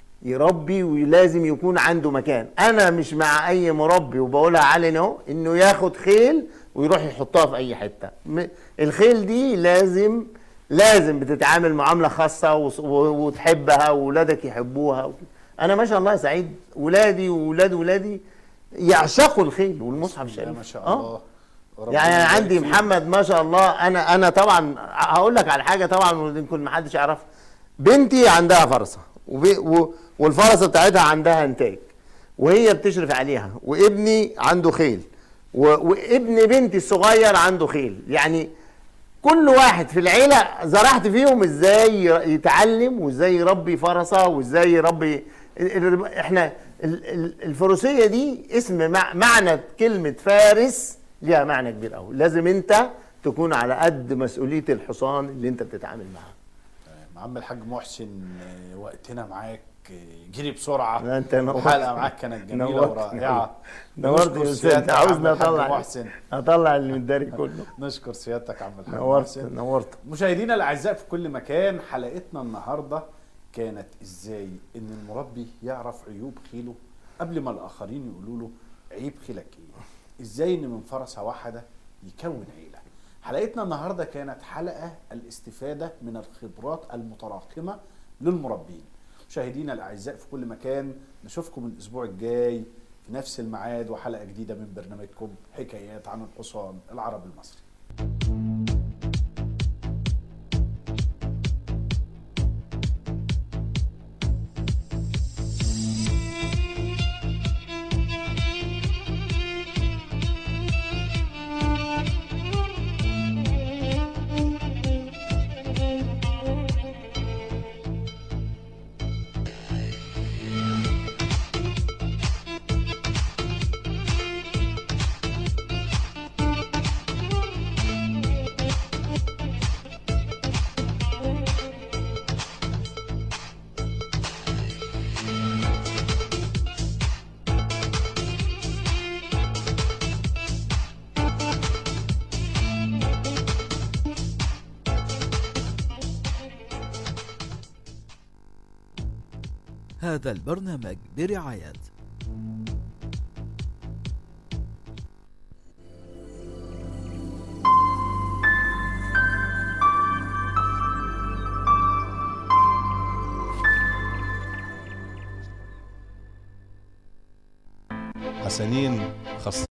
[SPEAKER 2] يربي ولازم يكون عنده مكان انا مش مع اي مربي وبقولها علن اهو انه ياخد خيل ويروح يحطها في اي حته م- الخيل دي لازم لازم بتتعامل معامله خاصه وص- و- وتحبها واولادك يحبوها انا ما شاء الله سعيد ولادي واولاد ولادي يعشقوا الخيل والمصحف
[SPEAKER 1] لا
[SPEAKER 2] الشريف
[SPEAKER 1] ما شاء
[SPEAKER 2] آه.
[SPEAKER 1] الله ربنا
[SPEAKER 2] يعني انا
[SPEAKER 1] يبارك
[SPEAKER 2] عندي
[SPEAKER 1] فيك.
[SPEAKER 2] محمد ما شاء الله انا انا طبعا هقول لك على حاجه طبعا يمكن ما حدش يعرفها بنتي عندها فرسه وبي و والفرسه بتاعتها عندها انتاج وهي بتشرف عليها وابني عنده خيل و وابن بنتي الصغير عنده خيل يعني كل واحد في العيله زرعت فيهم ازاي ي- يتعلم وازاي يربي فرسه وازاي يربي ال- ال- احنا ال- ال- الفروسيه دي اسم مع معنى كلمه فارس ليها معنى كبير قوي لازم انت تكون على قد مسؤوليه الحصان اللي انت بتتعامل معاه
[SPEAKER 1] تمام. عم الحاج محسن آه، وقتنا معاك آه، جري بسرعه
[SPEAKER 2] لا، أنت نورت.
[SPEAKER 1] الحلقه معاك كانت جميله
[SPEAKER 2] نورت.
[SPEAKER 1] ورائعه
[SPEAKER 2] نورت
[SPEAKER 1] نشكر
[SPEAKER 2] يا استاذ
[SPEAKER 1] سيادتك عم
[SPEAKER 2] عاوزني
[SPEAKER 1] الحاج
[SPEAKER 2] اطلع
[SPEAKER 1] محسن
[SPEAKER 2] اطلع اللي متداري كله
[SPEAKER 1] نشكر سيادتك عم الحاج
[SPEAKER 2] نورت
[SPEAKER 1] محسن
[SPEAKER 2] نورت
[SPEAKER 1] مشاهدينا الاعزاء في كل مكان حلقتنا النهارده كانت ازاي ان المربي يعرف عيوب خيله قبل ما الاخرين يقولوا له عيب خيلك ايه ازاي ان من فرسه واحده يكون عيله حلقتنا النهارده كانت حلقه الاستفاده من الخبرات المتراكمه للمربين مشاهدينا الاعزاء في كل مكان نشوفكم الاسبوع الجاي في نفس الميعاد وحلقه جديده من برنامجكم حكايات عن الحصان العربي المصري
[SPEAKER 4] هذا البرنامج برعاية
[SPEAKER 5] حسنين خاص